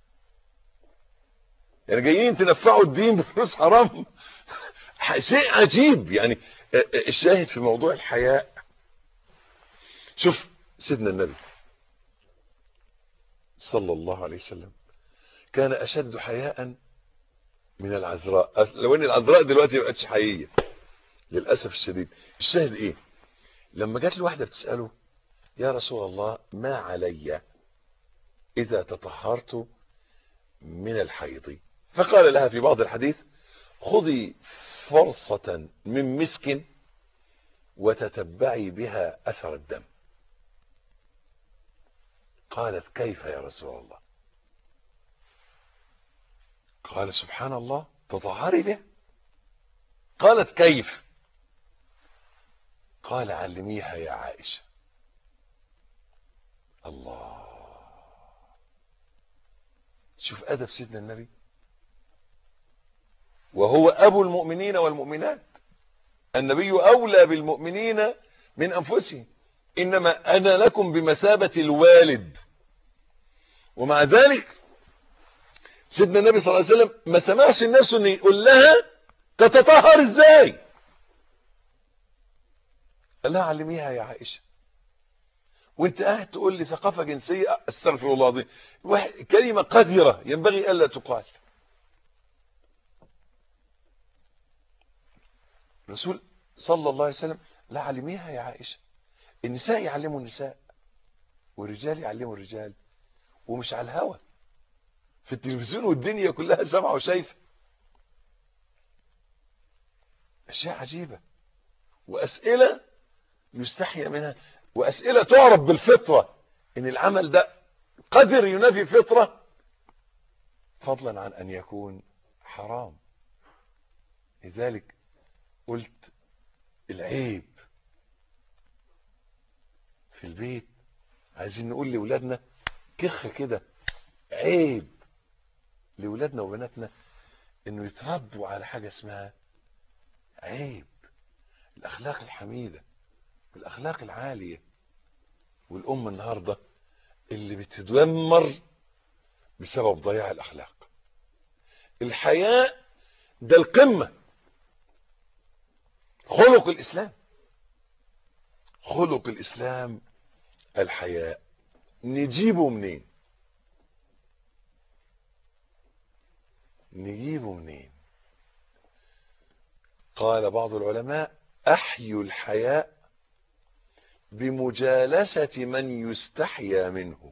يعني جايين تنفعوا الدين بفلوس حرام شيء عجيب يعني الشاهد في موضوع الحياء شوف سيدنا النبي صلى الله عليه وسلم كان اشد حياء من العذراء لو ان العذراء دلوقتي ما بقتش حقيقيه للاسف الشديد الشاهد ايه لما جات له واحده بتساله يا رسول الله ما علي اذا تطهرت من الحيض فقال لها في بعض الحديث خذي فرصة من مسك وتتبعي بها اثر الدم قالت كيف يا رسول الله قال سبحان الله تطهري به قالت كيف قال علميها يا عائشة الله شوف أدب سيدنا النبي وهو أبو المؤمنين والمؤمنات النبي أولى بالمؤمنين من أنفسهم إنما أنا لكم بمثابة الوالد ومع ذلك سيدنا النبي صلى الله عليه وسلم ما سمعش الناس ان يقول لها تتطهر ازاي قال لها علميها يا عائشة وانت قاعد تقول لي ثقافة جنسية استغفر الله العظيم كلمة قذرة ينبغي الا تقال الرسول صلى الله عليه وسلم لا علميها يا عائشة النساء يعلموا النساء والرجال يعلموا الرجال ومش على الهوى في التلفزيون والدنيا كلها سامعه وشايفه اشياء عجيبه واسئله يستحيا منها واسئله تعرف بالفطره ان العمل ده قدر ينافي فطره فضلا عن ان يكون حرام لذلك قلت العيب في البيت عايزين نقول لاولادنا كخ كده عيب لولادنا وبناتنا انه يتربوا على حاجة اسمها عيب الاخلاق الحميدة الاخلاق العالية والام النهاردة اللي بتدمر بسبب ضياع الاخلاق الحياء ده القمة خلق الاسلام خلق الاسلام الحياء نجيبه منين نجيبه منين قال بعض العلماء احيوا الحياء بمجالسة من يستحيا منه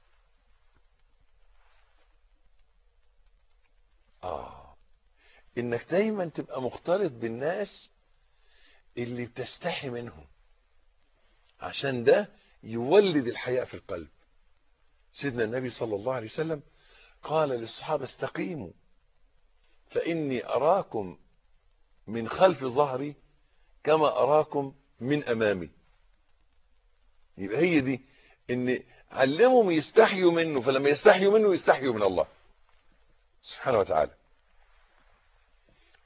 آه إنك دايما تبقى مختلط بالناس اللي بتستحي منهم عشان ده يولد الحياء في القلب سيدنا النبي صلى الله عليه وسلم قال للصحابة استقيموا فإني أراكم من خلف ظهري كما أراكم من أمامي يبقى هي دي ان علمهم يستحيوا منه فلما يستحيوا منه يستحيوا من الله سبحانه وتعالى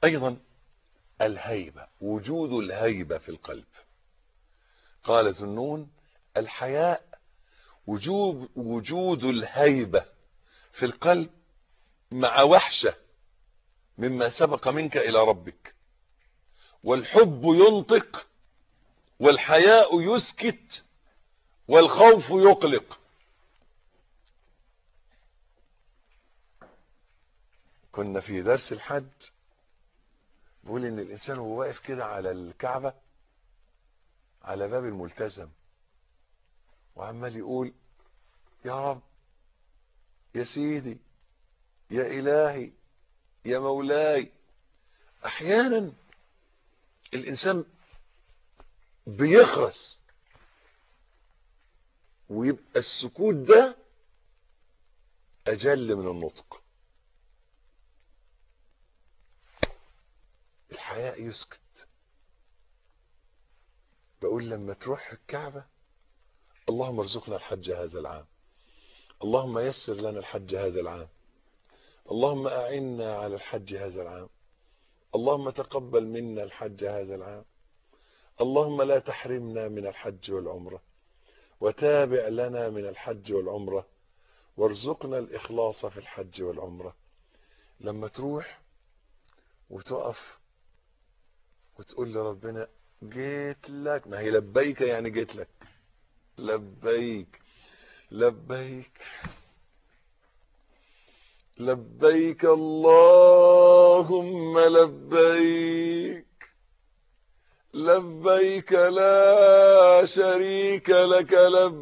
ايضا الهيبة وجود الهيبة في القلب قال ذنون الحياء وجود وجود الهيبة في القلب مع وحشة مما سبق منك إلى ربك والحب ينطق والحياء يسكت والخوف يقلق كنا في درس الحج بقول ان الانسان وهو واقف كده على الكعبة على باب الملتزم وعمال يقول يا رب يا سيدي يا الهي يا مولاي احيانا الانسان بيخرس ويبقى السكوت ده اجل من النطق الحياء يسكت بقول لما تروح الكعبة اللهم ارزقنا الحج هذا العام اللهم يسر لنا الحج هذا العام اللهم أعنا على الحج هذا العام اللهم تقبل منا الحج هذا العام اللهم لا تحرمنا من الحج والعمرة وتابع لنا من الحج والعمرة وارزقنا الإخلاص في الحج والعمرة لما تروح وتقف وتقول لربنا جيت لك ما هي لبيك يعني جيت لك لبيك لبيك لبيك اللهم لبيك لبيك لا شريك لك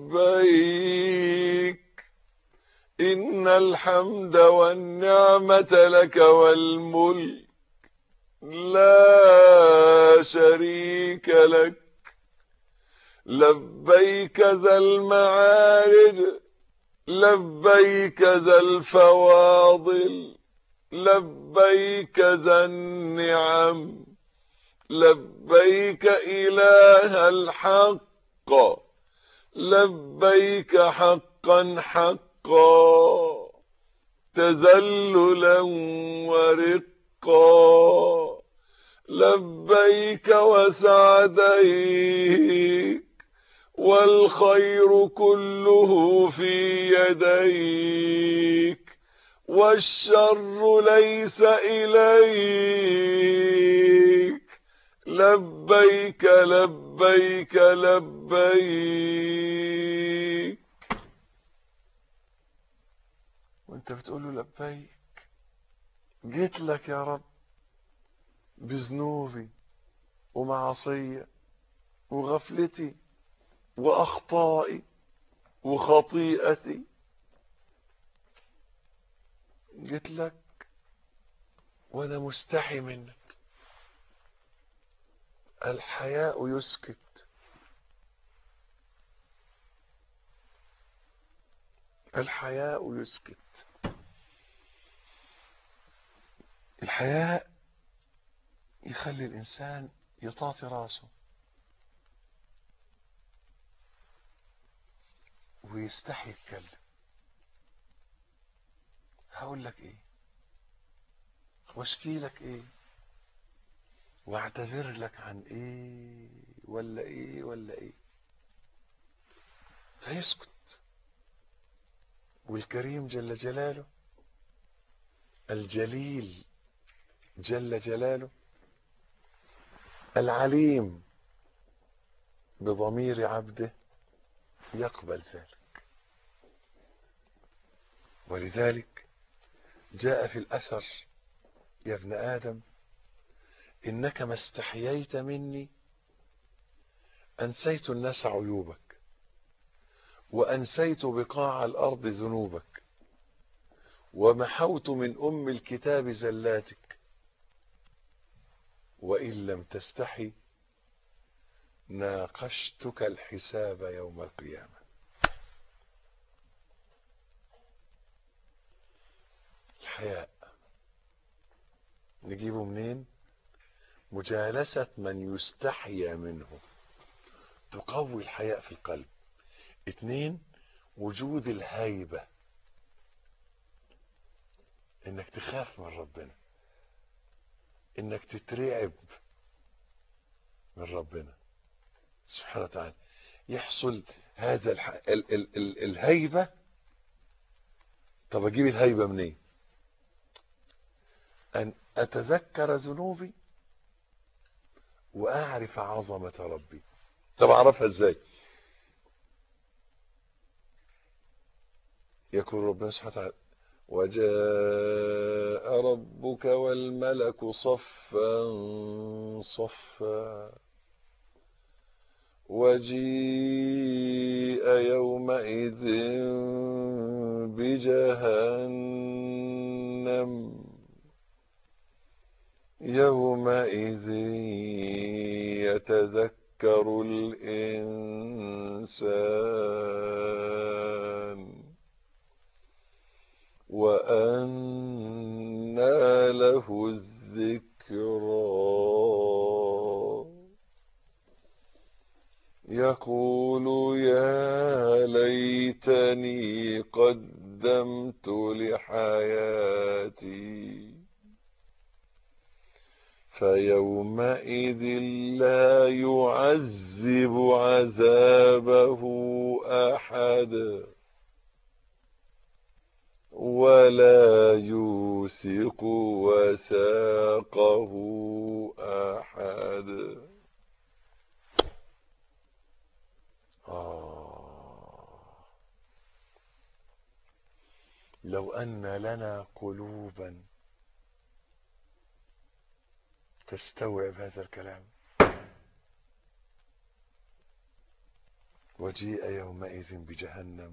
لبيك إن الحمد والنعمة لك والملك لا شريك لك لبيك ذا المعارج لبيك ذا الفواضل لبيك ذا النعم لبيك إله الحق لبيك حقا حقا تذللا ورقا لبيك وسعديك والخير كله في يديك والشر ليس إليك لبيك لبيك لبيك وانت بتقول له لبيك جيت لك يا رب بذنوبي ومعصية وغفلتي وأخطائي وخطيئتي جيت لك وأنا مستحي منك الحياء يسكت الحياء يسكت الحياء يخلي الإنسان يطاطي راسه ويستحي يتكلم هقول لك ايه واشكي لك ايه واعتذر لك عن ايه ولا ايه ولا ايه فيسكت والكريم جل جلاله الجليل جل جلاله العليم بضمير عبده يقبل ذلك ولذلك جاء في الأثر يا ابن آدم إنك ما استحييت مني أنسيت الناس عيوبك وأنسيت بقاع الأرض ذنوبك ومحوت من أم الكتاب زلاتك وإن لم تستحي ناقشتك الحساب يوم القيامة الحياء نجيبه منين مجالسة من يستحيا منه تقوي الحياء في القلب اتنين وجود الهيبة انك تخاف من ربنا انك تترعب من ربنا سبحانه وتعالى يحصل هذا الح... ال... ال... ال... الهيبة طب اجيب الهيبة منين إيه؟ ان اتذكر ذنوبي واعرف عظمة ربي طب اعرفها ازاي يقول ربنا سبحانه وتعالى وجاء ربك والملك صفا صفا وجيء يومئذ بجهنم يومئذ يتذكر الإنسان وأنى له الذكرى يقول يا ليتني قدمت لحياتي فيومئذ لا يعذب عذابه أحد ولا يوثق وثاقه أحد آه لو أن لنا قلوبا تستوعب هذا الكلام وجيء يومئذ بجهنم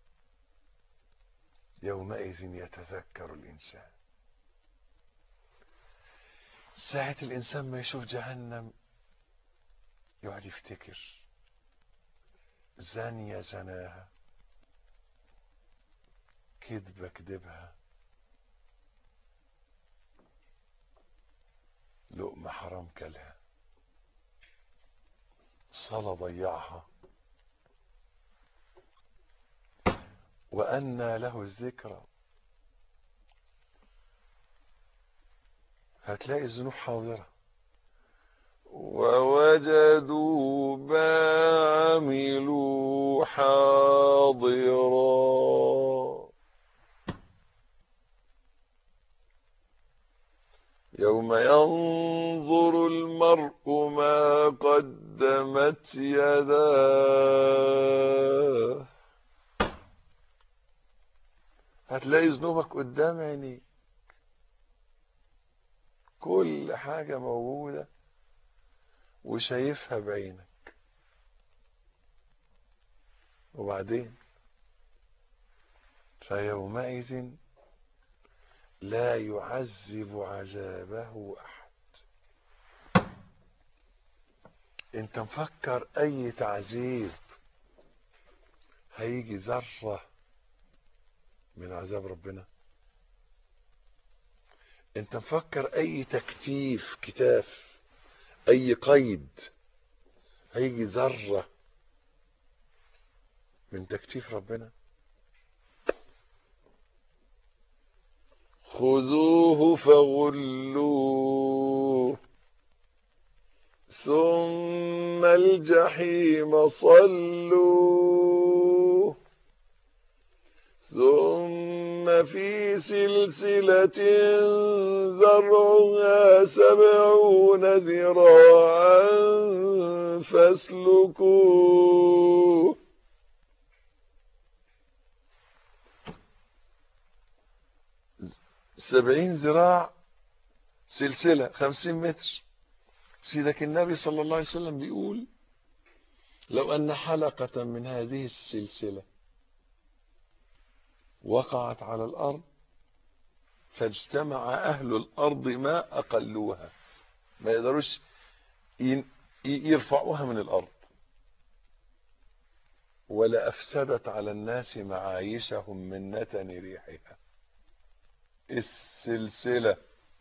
يومئذ يتذكر الإنسان ساعة الإنسان ما يشوف جهنم يقعد يفتكر زانية زناها كذبة كذبها لقمة حرام كلها صلاة ضيعها وأنى له الذكرى هتلاقي الذنوب حاضرة ووجدوا ما عملوا حاضرا يوم ينظر المرء ما قدمت يداه هتلاقي ذنوبك قدام عينيك كل حاجة موجودة وشايفها بعينك وبعدين فيومئذ لا يعذب عذابه احد انت مفكر اي تعذيب هيجي ذره من عذاب ربنا انت مفكر اي تكتيف كتاف اي قيد هيجي ذره من تكتيف ربنا خذوه فغلوه ثم الجحيم صلوه ثم في سلسلة ذرعها سبعون ذراعا فاسلكوه سبعين ذراع سلسلة خمسين متر سيدك النبي صلى الله عليه وسلم بيقول لو أن حلقة من هذه السلسلة وقعت على الأرض فاجتمع أهل الأرض ما أقلوها ما يقدروش يرفعوها من الأرض ولا أفسدت على الناس معايشهم من نتن ريحها السلسلة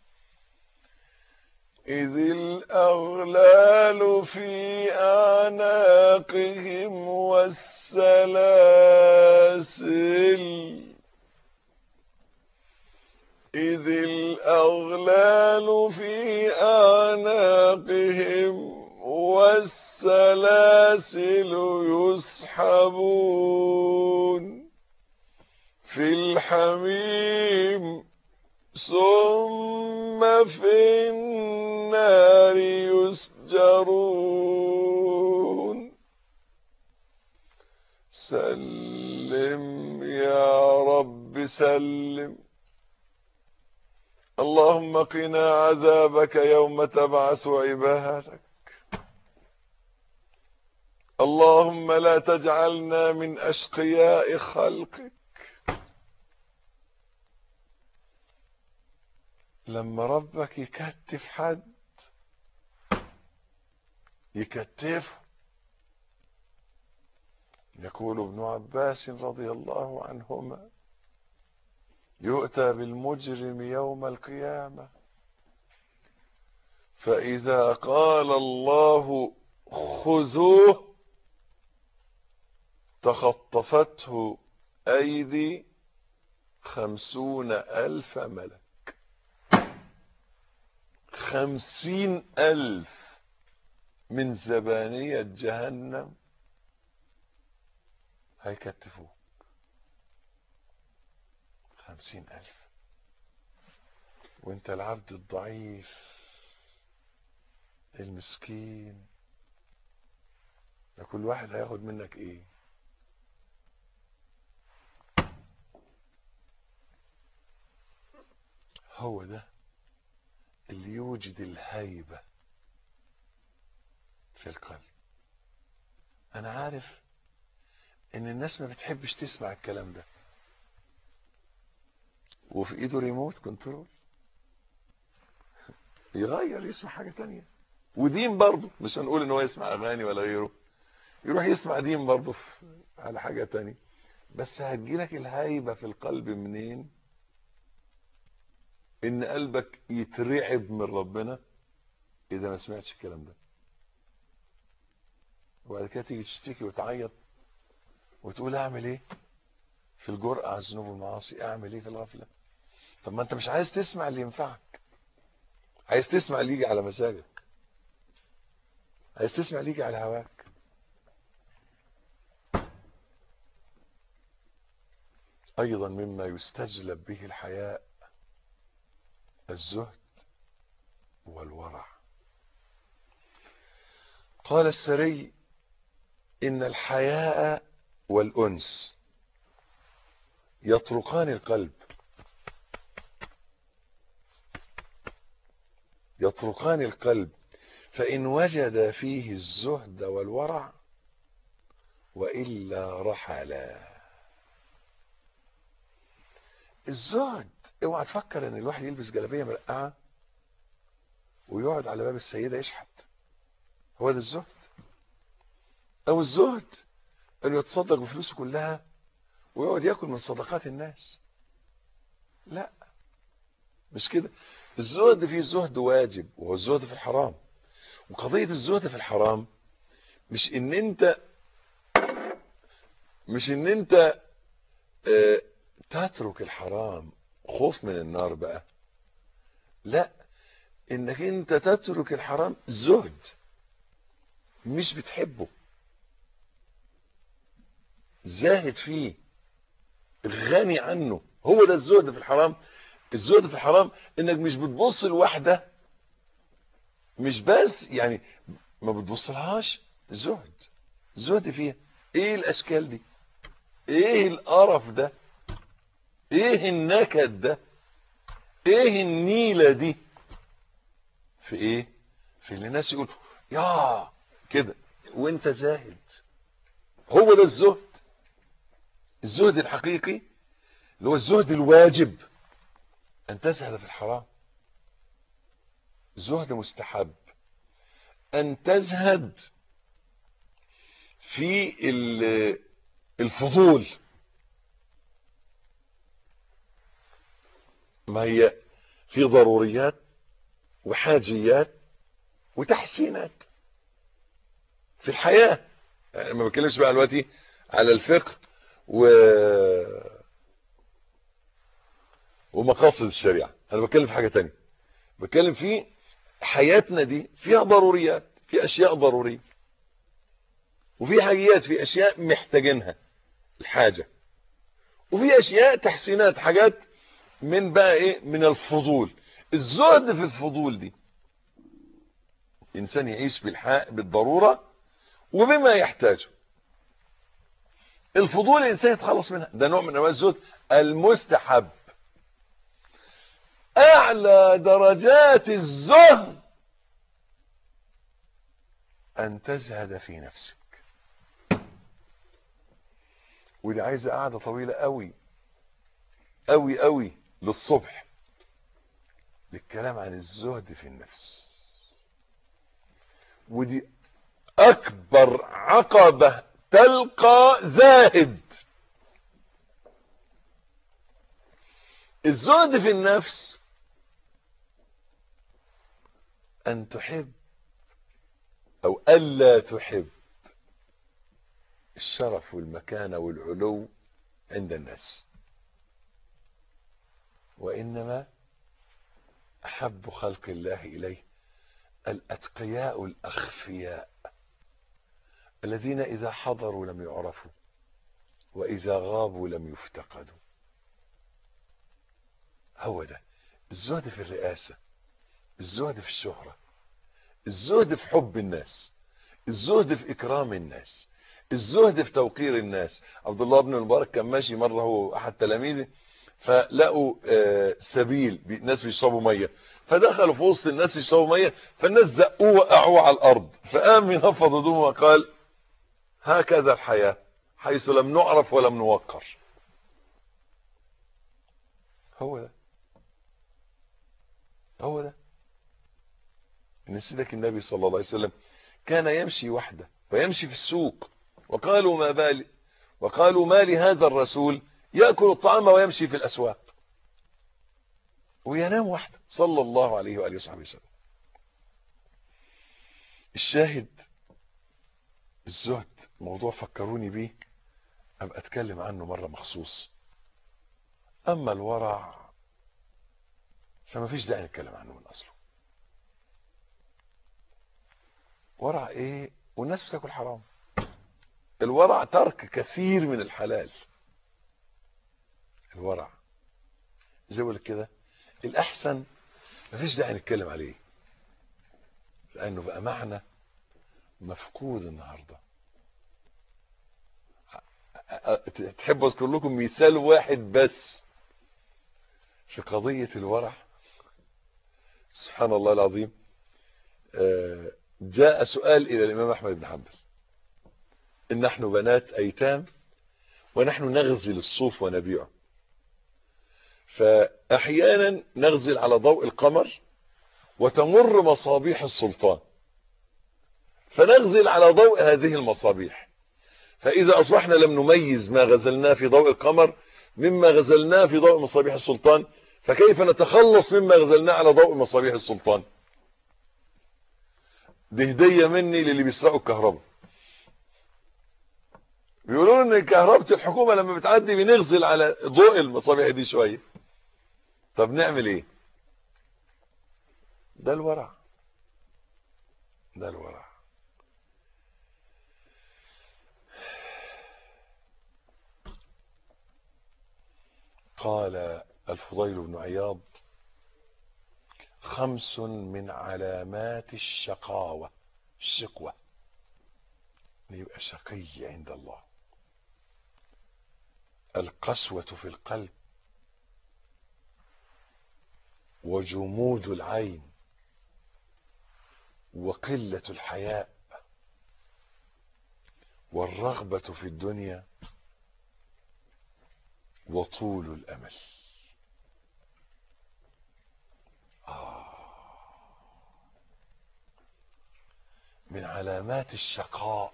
إذ الأغلال في أعناقهم والسلاسل إذ الأغلال في أعناقهم والسلاسل يسحبون في الحميم ثم في النار يسجرون سلم يا رب سلم اللهم قنا عذابك يوم تبعث عبادك اللهم لا تجعلنا من أشقياء خلقك لما ربك يكتف حد يكتفه يقول ابن عباس رضي الله عنهما يؤتى بالمجرم يوم القيامة فإذا قال الله خذوه تخطفته أيدي خمسون ألف ملك خمسين ألف من زبانية جهنم هيكتفوك خمسين ألف وانت العبد الضعيف المسكين ده كل واحد هياخد منك ايه هو ده اللي يوجد الهيبة في القلب انا عارف ان الناس ما بتحبش تسمع الكلام ده وفي ايده ريموت كنترول يغير يسمع حاجة تانية ودين برضه مش هنقول ان هو يسمع اغاني ولا غيره يروح يسمع دين برضه على حاجة تانية بس هتجيلك الهيبة في القلب منين ان قلبك يترعب من ربنا اذا ما سمعتش الكلام ده وبعد كده تيجي تشتكي وتعيط وتقول اعمل ايه في الجرأة على الذنوب والمعاصي اعمل ايه في الغفلة طب ما انت مش عايز تسمع اللي ينفعك عايز تسمع اللي يجي على مزاجك عايز تسمع اللي يجي على هواك ايضا مما يستجلب به الحياء الزهد والورع قال السري ان الحياء والانس يطرقان القلب يطرقان القلب فإن وجد فيه الزهد والورع وإلا رحلا الزهد اوعى تفكر ان الواحد يلبس جلابيه مرقعه ويقعد على باب السيده يشحت هو ده الزهد او الزهد انه يتصدق بفلوسه كلها ويقعد ياكل من صدقات الناس لا مش كده الزهد فيه زهد واجب وهو الزهد في الحرام وقضية الزهد في الحرام مش ان انت مش ان انت اه تترك الحرام خوف من النار بقى لا انك انت تترك الحرام زهد مش بتحبه زاهد فيه غني عنه هو ده الزهد في الحرام الزهد في الحرام انك مش بتبص لواحده مش بس يعني ما بتبصلهاش زهد زهد فيها ايه الاشكال دي ايه القرف ده ايه النكد ده ايه النيله دي في ايه في اللي الناس يقول يا كده وانت زاهد هو ده الزهد الزهد الحقيقي اللي هو الزهد الواجب ان تزهد في الحرام زهد مستحب ان تزهد في الفضول ما هي في ضروريات وحاجيات وتحسينات في الحياة يعني ما بتكلمش بقى دلوقتي على الفقه و ومقاصد الشريعة انا بتكلم في حاجة تانية بتكلم في حياتنا دي فيها ضروريات في اشياء ضرورية وفي حاجيات في اشياء محتاجينها الحاجة وفي اشياء تحسينات حاجات من بقى ايه من الفضول الزهد في الفضول دي انسان يعيش بالحق بالضرورة وبما يحتاجه الفضول الانسان يتخلص منها ده نوع من انواع الزهد المستحب اعلى درجات الزهد ان تزهد في نفسك ودي عايزه قعده طويله قوي قوي قوي للصبح للكلام عن الزهد في النفس ودي اكبر عقبه تلقى زاهد الزهد في النفس ان تحب او الا تحب الشرف والمكانه والعلو عند الناس وانما احب خلق الله اليه الاتقياء الاخفياء الذين اذا حضروا لم يعرفوا واذا غابوا لم يفتقدوا هو ده الزهد في الرئاسه الزهد في الشهره الزهد في حب الناس الزهد في اكرام الناس الزهد في توقير الناس عبد الله بن المبارك كان ماشي مره هو احد تلاميذه فلقوا آه سبيل ناس بيشربوا ميه فدخلوا في وسط الناس يشربوا ميه فالناس زقوه وقعوه على الارض فقام ينفض هدومه وقال هكذا الحياه حيث لم نعرف ولم نوقر هو ده هو ده نسيتك النبي صلى الله عليه وسلم كان يمشي وحده ويمشي في السوق وقالوا ما بالي وقالوا ما لهذا الرسول يأكل الطعام ويمشي في الأسواق وينام وحده صلى الله عليه وآله وصحبه وسلم الشاهد الزهد موضوع فكروني بيه أبقى أتكلم عنه مرة مخصوص أما الورع فما فيش داعي نتكلم عنه من أصله ورع إيه والناس بتاكل حرام الورع ترك كثير من الحلال الورع زي ما كده الاحسن مفيش داعي نتكلم عليه لانه بقى معنى مفقود النهارده تحب اذكر لكم مثال واحد بس في قضيه الورع سبحان الله العظيم جاء سؤال الى الامام احمد بن حنبل ان نحن بنات ايتام ونحن نغزل الصوف ونبيعه فاحيانا نغزل على ضوء القمر وتمر مصابيح السلطان فنغزل على ضوء هذه المصابيح فاذا اصبحنا لم نميز ما غزلناه في ضوء القمر مما غزلناه في ضوء مصابيح السلطان فكيف نتخلص مما غزلناه على ضوء مصابيح السلطان دي هديه مني للي بيسرقوا الكهرباء بيقولوا ان كهرباء الحكومه لما بتعدي بنغزل على ضوء المصابيح دي شويه طب نعمل ايه ده الورع ده الورع قال الفضيل بن عياض خمس من علامات الشقاوة الشقوة يبقى شقي عند الله القسوة في القلب وجمود العين وقلة الحياء والرغبة في الدنيا وطول الأمل آه من علامات الشقاء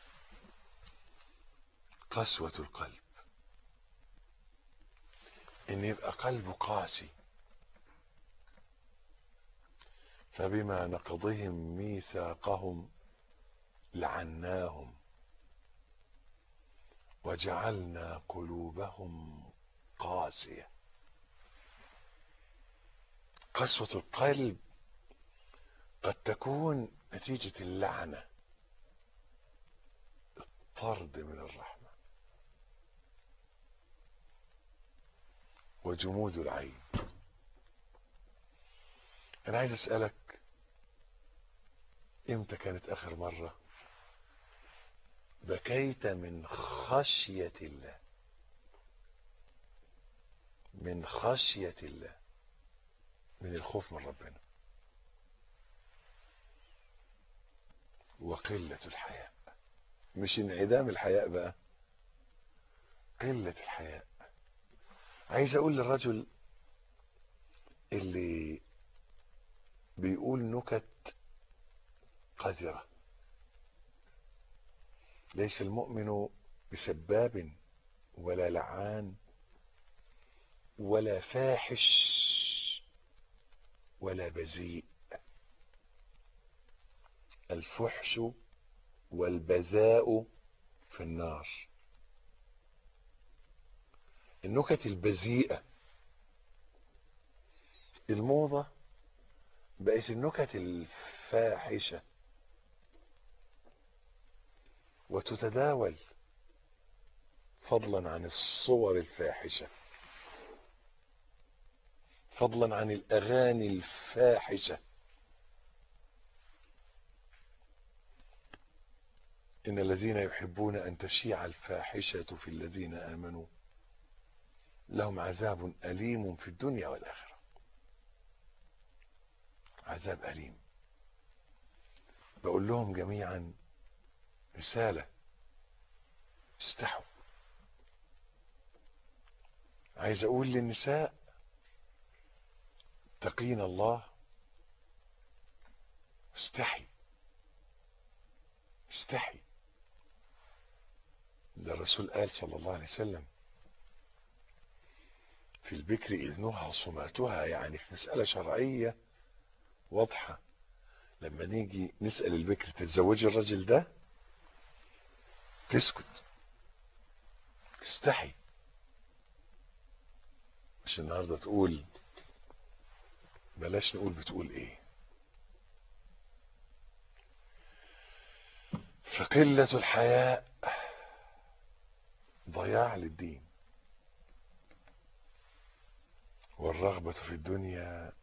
قسوة القلب ان يبقى قلبه قاسي فبما نقضهم ميثاقهم لعناهم وجعلنا قلوبهم قاسية قسوة القلب قد تكون نتيجة اللعنة الطرد من الرحمة وجمود العين أنا عايز أسألك إمتى كانت آخر مرة بكيت من خشية الله من خشية الله من الخوف من ربنا وقلة الحياء مش انعدام الحياء بقى قلة الحياء عايز اقول للرجل اللي بيقول نكت قذرة ليس المؤمن بسباب ولا لعان ولا فاحش ولا بذيء الفحش والبذاء في النار النكت البذيئة الموضة بقت النكت الفاحشة وتتداول فضلا عن الصور الفاحشه فضلا عن الاغاني الفاحشه ان الذين يحبون ان تشيع الفاحشه في الذين امنوا لهم عذاب اليم في الدنيا والاخره عذاب اليم بقول لهم جميعا رساله استحوا عايز اقول للنساء اتقين الله استحي استحي ده الرسول قال صلى الله عليه وسلم في البكر إذنها صماتها يعني في مسألة شرعية واضحة لما نيجي نسأل البكر تتزوجي الرجل ده تسكت تستحي مش النهارده تقول بلاش نقول بتقول ايه فقلة الحياء ضياع للدين والرغبة في الدنيا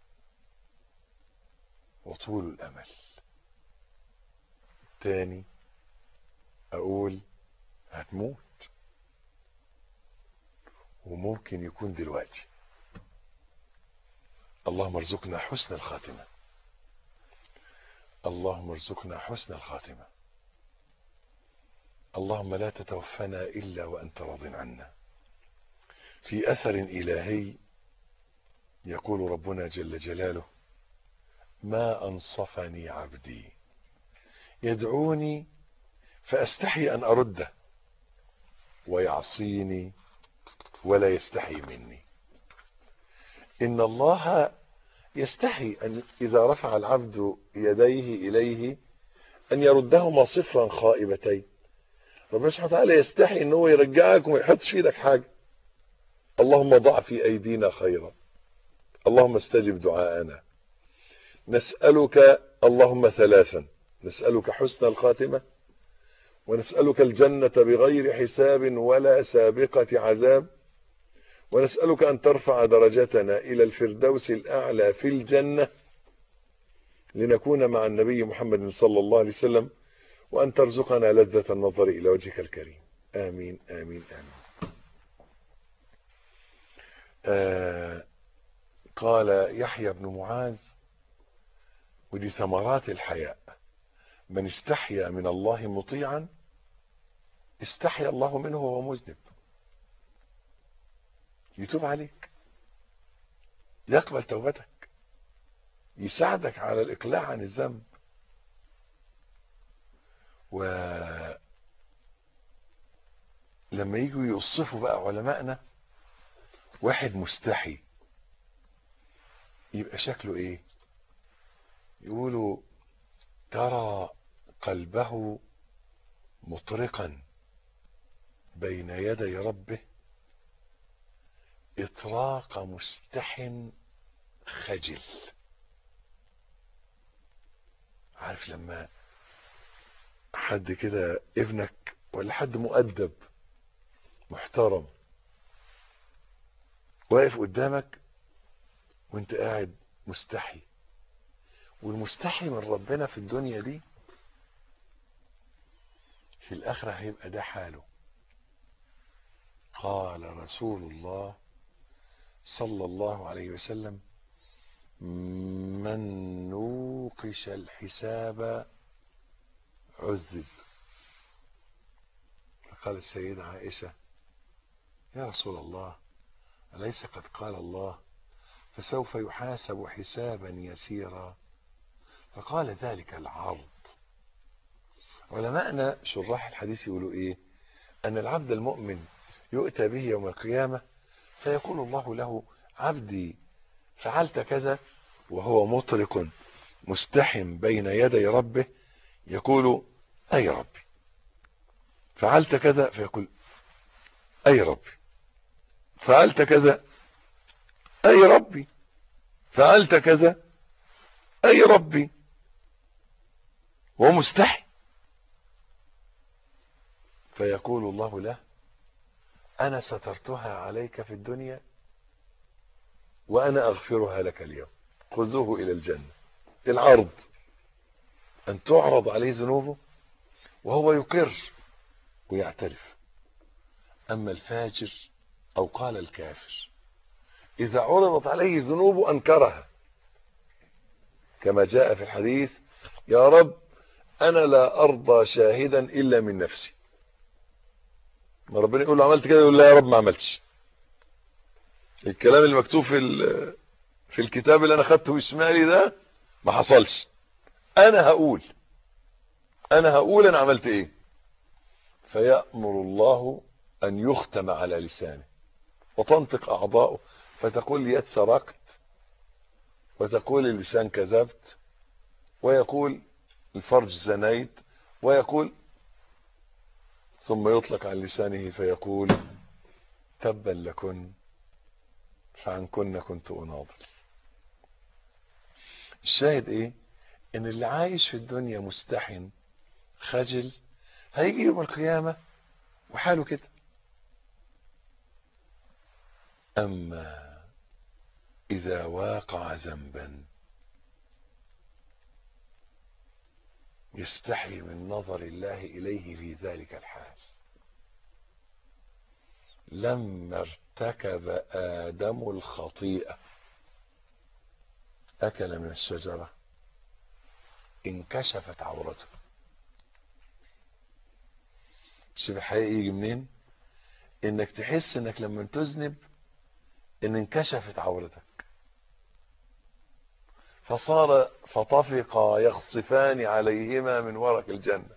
وطول الأمل تاني أقول هتموت وممكن يكون دلوقتي اللهم ارزقنا حسن الخاتمة اللهم ارزقنا حسن الخاتمة اللهم لا تتوفنا إلا وأنت راض عنا في أثر إلهي يقول ربنا جل جلاله ما أنصفني عبدي يدعوني فأستحي أن أرده ويعصيني ولا يستحي مني إن الله يستحي أن إذا رفع العبد يديه إليه أن يردهما صفرا خائبتين ربنا سبحانه وتعالى يستحي أن هو يرجعك وما يحطش في ايدك حاجة اللهم ضع في أيدينا خيرا اللهم استجب دعاءنا نسألك اللهم ثلاثا نسألك حسن الخاتمة ونسألك الجنة بغير حساب ولا سابقة عذاب ونسألك أن ترفع درجتنا إلى الفردوس الأعلى في الجنة لنكون مع النبي محمد صلى الله عليه وسلم وأن ترزقنا لذة النظر إلى وجهك الكريم آمين آمين آمين آه قال يحيى بن معاذ ودي ثمرات الحياء من استحيا من الله مطيعا استحيا الله منه وهو مذنب يتوب عليك يقبل توبتك يساعدك على الإقلاع عن الذنب و لما يجوا يوصفوا بقى علمائنا واحد مستحي يبقى شكله ايه يقولوا ترى قلبه مطرقا بين يدي ربه اطراق مستح خجل عارف لما حد كده ابنك ولا حد مؤدب محترم واقف قدامك وانت قاعد مستحي والمستحي من ربنا في الدنيا دي في الآخرة هيبقى ده حاله قال رسول الله صلى الله عليه وسلم من نوقش الحساب عذب فقال السيدة عائشة يا رسول الله أليس قد قال الله فسوف يحاسب حسابا يسيرا فقال ذلك العرض علماءنا شراح الحديث يقولوا ايه ان العبد المؤمن يؤتى به يوم القيامة فيقول الله له عبدي فعلت كذا وهو مطرق مستحم بين يدي ربه يقول اي ربي فعلت كذا فيقول اي ربي فعلت كذا اي ربي فعلت كذا اي ربي ومستحي فيقول الله له انا سترتها عليك في الدنيا وانا اغفرها لك اليوم خذوه الى الجنة العرض ان تعرض عليه ذنوبه وهو يقر ويعترف اما الفاجر او قال الكافر اذا عرضت عليه ذنوبه انكرها كما جاء في الحديث يا رب انا لا ارضى شاهدا الا من نفسي ما ربنا يقول له عملت كده يقول لا يا رب ما عملتش الكلام اللي مكتوب في في الكتاب اللي انا خدته بشمالي ده ما حصلش انا هقول انا هقول انا عملت ايه فيأمر الله ان يختم على لسانه وتنطق اعضاؤه فتقول اليد سرقت وتقول اللسان كذبت ويقول الفرج زنيت ويقول ثم يطلق عن لسانه فيقول تبا لكن فعنكن كنت اناضل الشاهد ايه ان اللي عايش في الدنيا مستحن خجل هيجي يوم القيامة وحاله كده اما اذا واقع ذنبا يستحي من نظر الله اليه في ذلك الحال لما ارتكب ادم الخطيئه اكل من الشجره انكشفت عورته شوف الحقيقه يجي منين انك تحس انك لما تذنب ان انكشفت عورتك فصار فطفقا يخصفان عليهما من ورق الجنة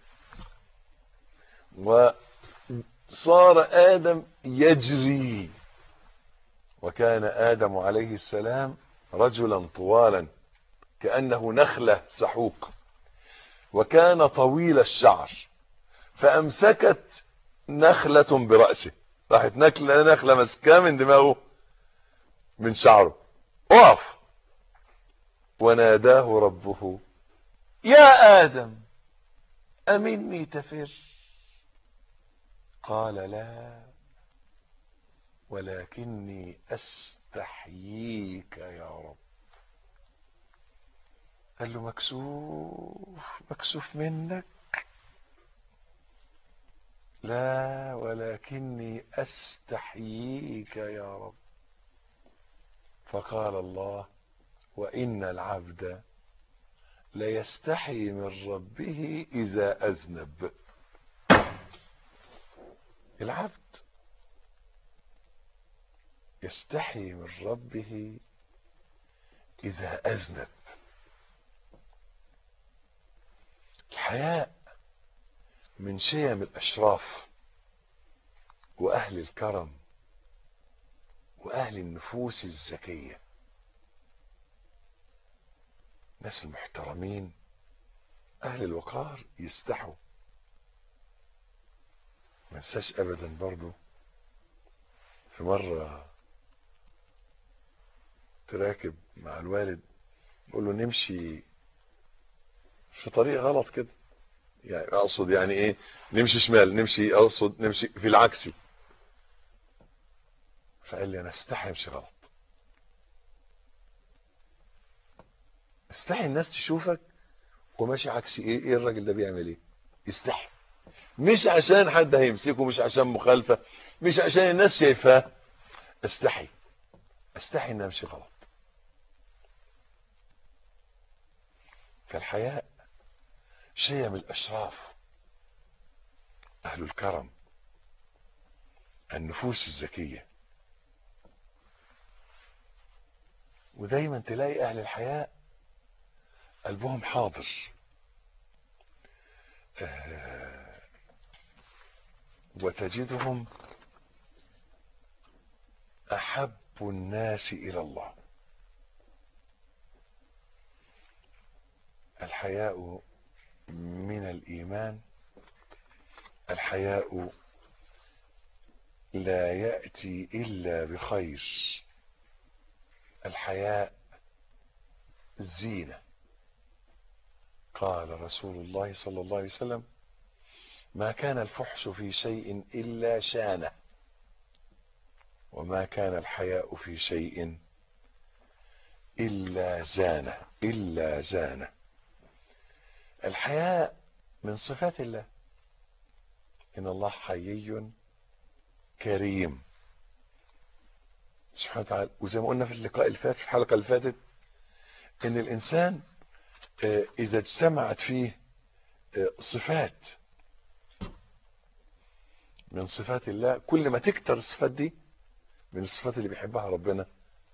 وصار آدم يجري وكان آدم عليه السلام رجلا طوالا كأنه نخلة سحوق وكان طويل الشعر فأمسكت نخلة برأسه راحت نخلة نخلة مسكاه من دماغه من شعره اقف وناداه ربه يا آدم أمني تفر قال لا ولكني أستحييك يا رب قال له مكسوف مكسوف منك لا ولكني أستحييك يا رب فقال الله وإن العبد ليستحي من ربه إذا أذنب العبد يستحي من ربه إذا أذنب الحياء من شيم الأشراف وأهل الكرم وأهل النفوس الزكيه ناس المحترمين اهل الوقار يستحوا ما انساش ابدا برضو في مرة كنت راكب مع الوالد بقول له نمشي في طريق غلط كده يعني اقصد يعني ايه نمشي شمال نمشي اقصد نمشي في العكسي فقال لي انا استحي امشي غلط استحي الناس تشوفك وماشي عكسي ايه ايه الراجل ده بيعمل ايه يستحي مش عشان حد هيمسكه مش عشان مخالفة مش عشان الناس شايفاه استحي استحي ان امشي غلط فالحياء شيء من الاشراف اهل الكرم النفوس الذكية ودايما تلاقي اهل الحياء قلبهم حاضر آه وتجدهم احب الناس الى الله الحياء من الايمان الحياء لا ياتي الا بخير الحياء زينه قال رسول الله صلى الله عليه وسلم ما كان الفحش في شيء الا شانه وما كان الحياء في شيء الا زانه الا زانه الحياء من صفات الله ان الله حيي كريم سبحانه وتعالى وزي ما قلنا في اللقاء اللي فات في الحلقه اللي فاتت ان الانسان اذا اجتمعت فيه صفات من صفات الله كل ما تكتر الصفات دي من الصفات اللي بيحبها ربنا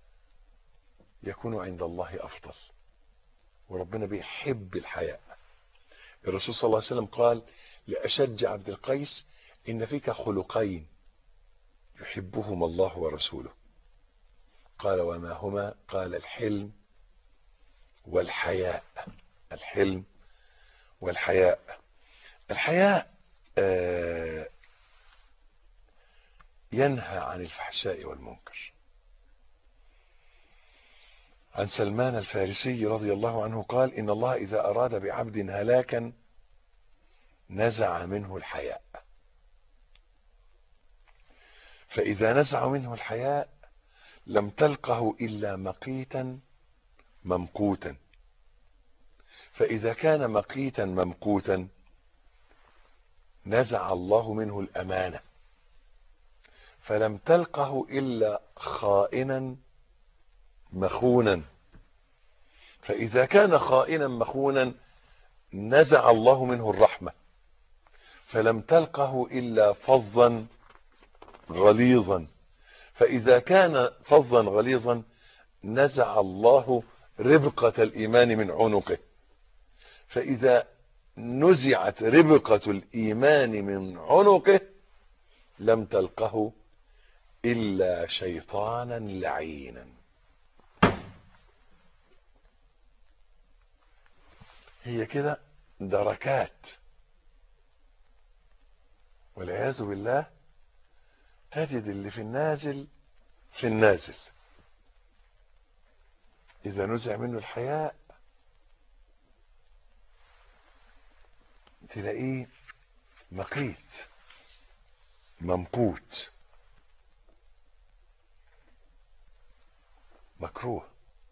يكون عند الله افضل وربنا بيحب الحياء الرسول صلى الله عليه وسلم قال لأشج عبد القيس إن فيك خلقين يحبهما الله ورسوله قال وما هما قال الحلم والحياء الحلم والحياء الحياء آه ينهى عن الفحشاء والمنكر عن سلمان الفارسي رضي الله عنه قال إن الله إذا أراد بعبد هلاكا نزع منه الحياء فإذا نزع منه الحياء لم تلقه إلا مقيتا ممقوتا فإذا كان مقيتا ممقوتا نزع الله منه الأمانة فلم تلقه إلا خائنا مخونا فإذا كان خائنا مخونا نزع الله منه الرحمة فلم تلقه إلا فظا غليظا فإذا كان فظا غليظا نزع الله ربقة الإيمان من عنقه فإذا نزعت ربقة الإيمان من عنقه لم تلقه إلا شيطانا لعينا هي كده دركات والعياذ بالله تجد اللي في النازل في النازل إذا نزع منه الحياء تلاقيه مقيت ممقوت مكروه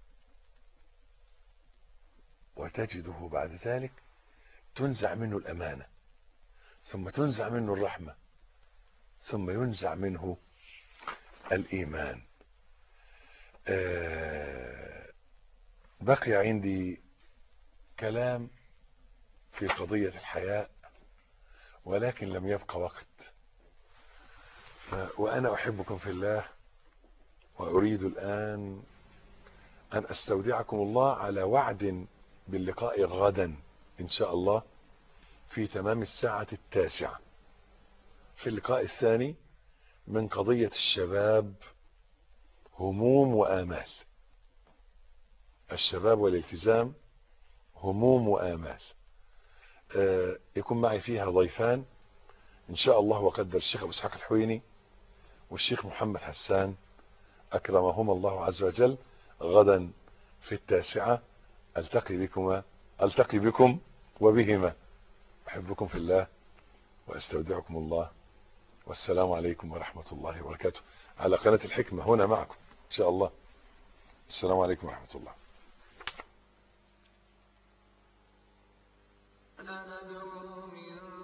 وتجده بعد ذلك تنزع منه الأمانة ثم تنزع منه الرحمة ثم ينزع منه الإيمان آه بقي عندي كلام في قضية الحياء ولكن لم يبقى وقت وأنا أحبكم في الله وأريد الآن أن أستودعكم الله على وعد باللقاء غدا إن شاء الله في تمام الساعة التاسعة في اللقاء الثاني من قضية الشباب هموم وآمال الشباب والالتزام هموم وآمال آه يكون معي فيها ضيفان إن شاء الله وقدر الشيخ أبو اسحاق الحويني والشيخ محمد حسان أكرمهما الله عز وجل غدا في التاسعة ألتقي بكما ألتقي بكم وبهما أحبكم في الله وأستودعكم الله والسلام عليكم ورحمة الله وبركاته على قناة الحكمة هنا معكم إن شاء الله السلام عليكم ورحمة الله ندعو من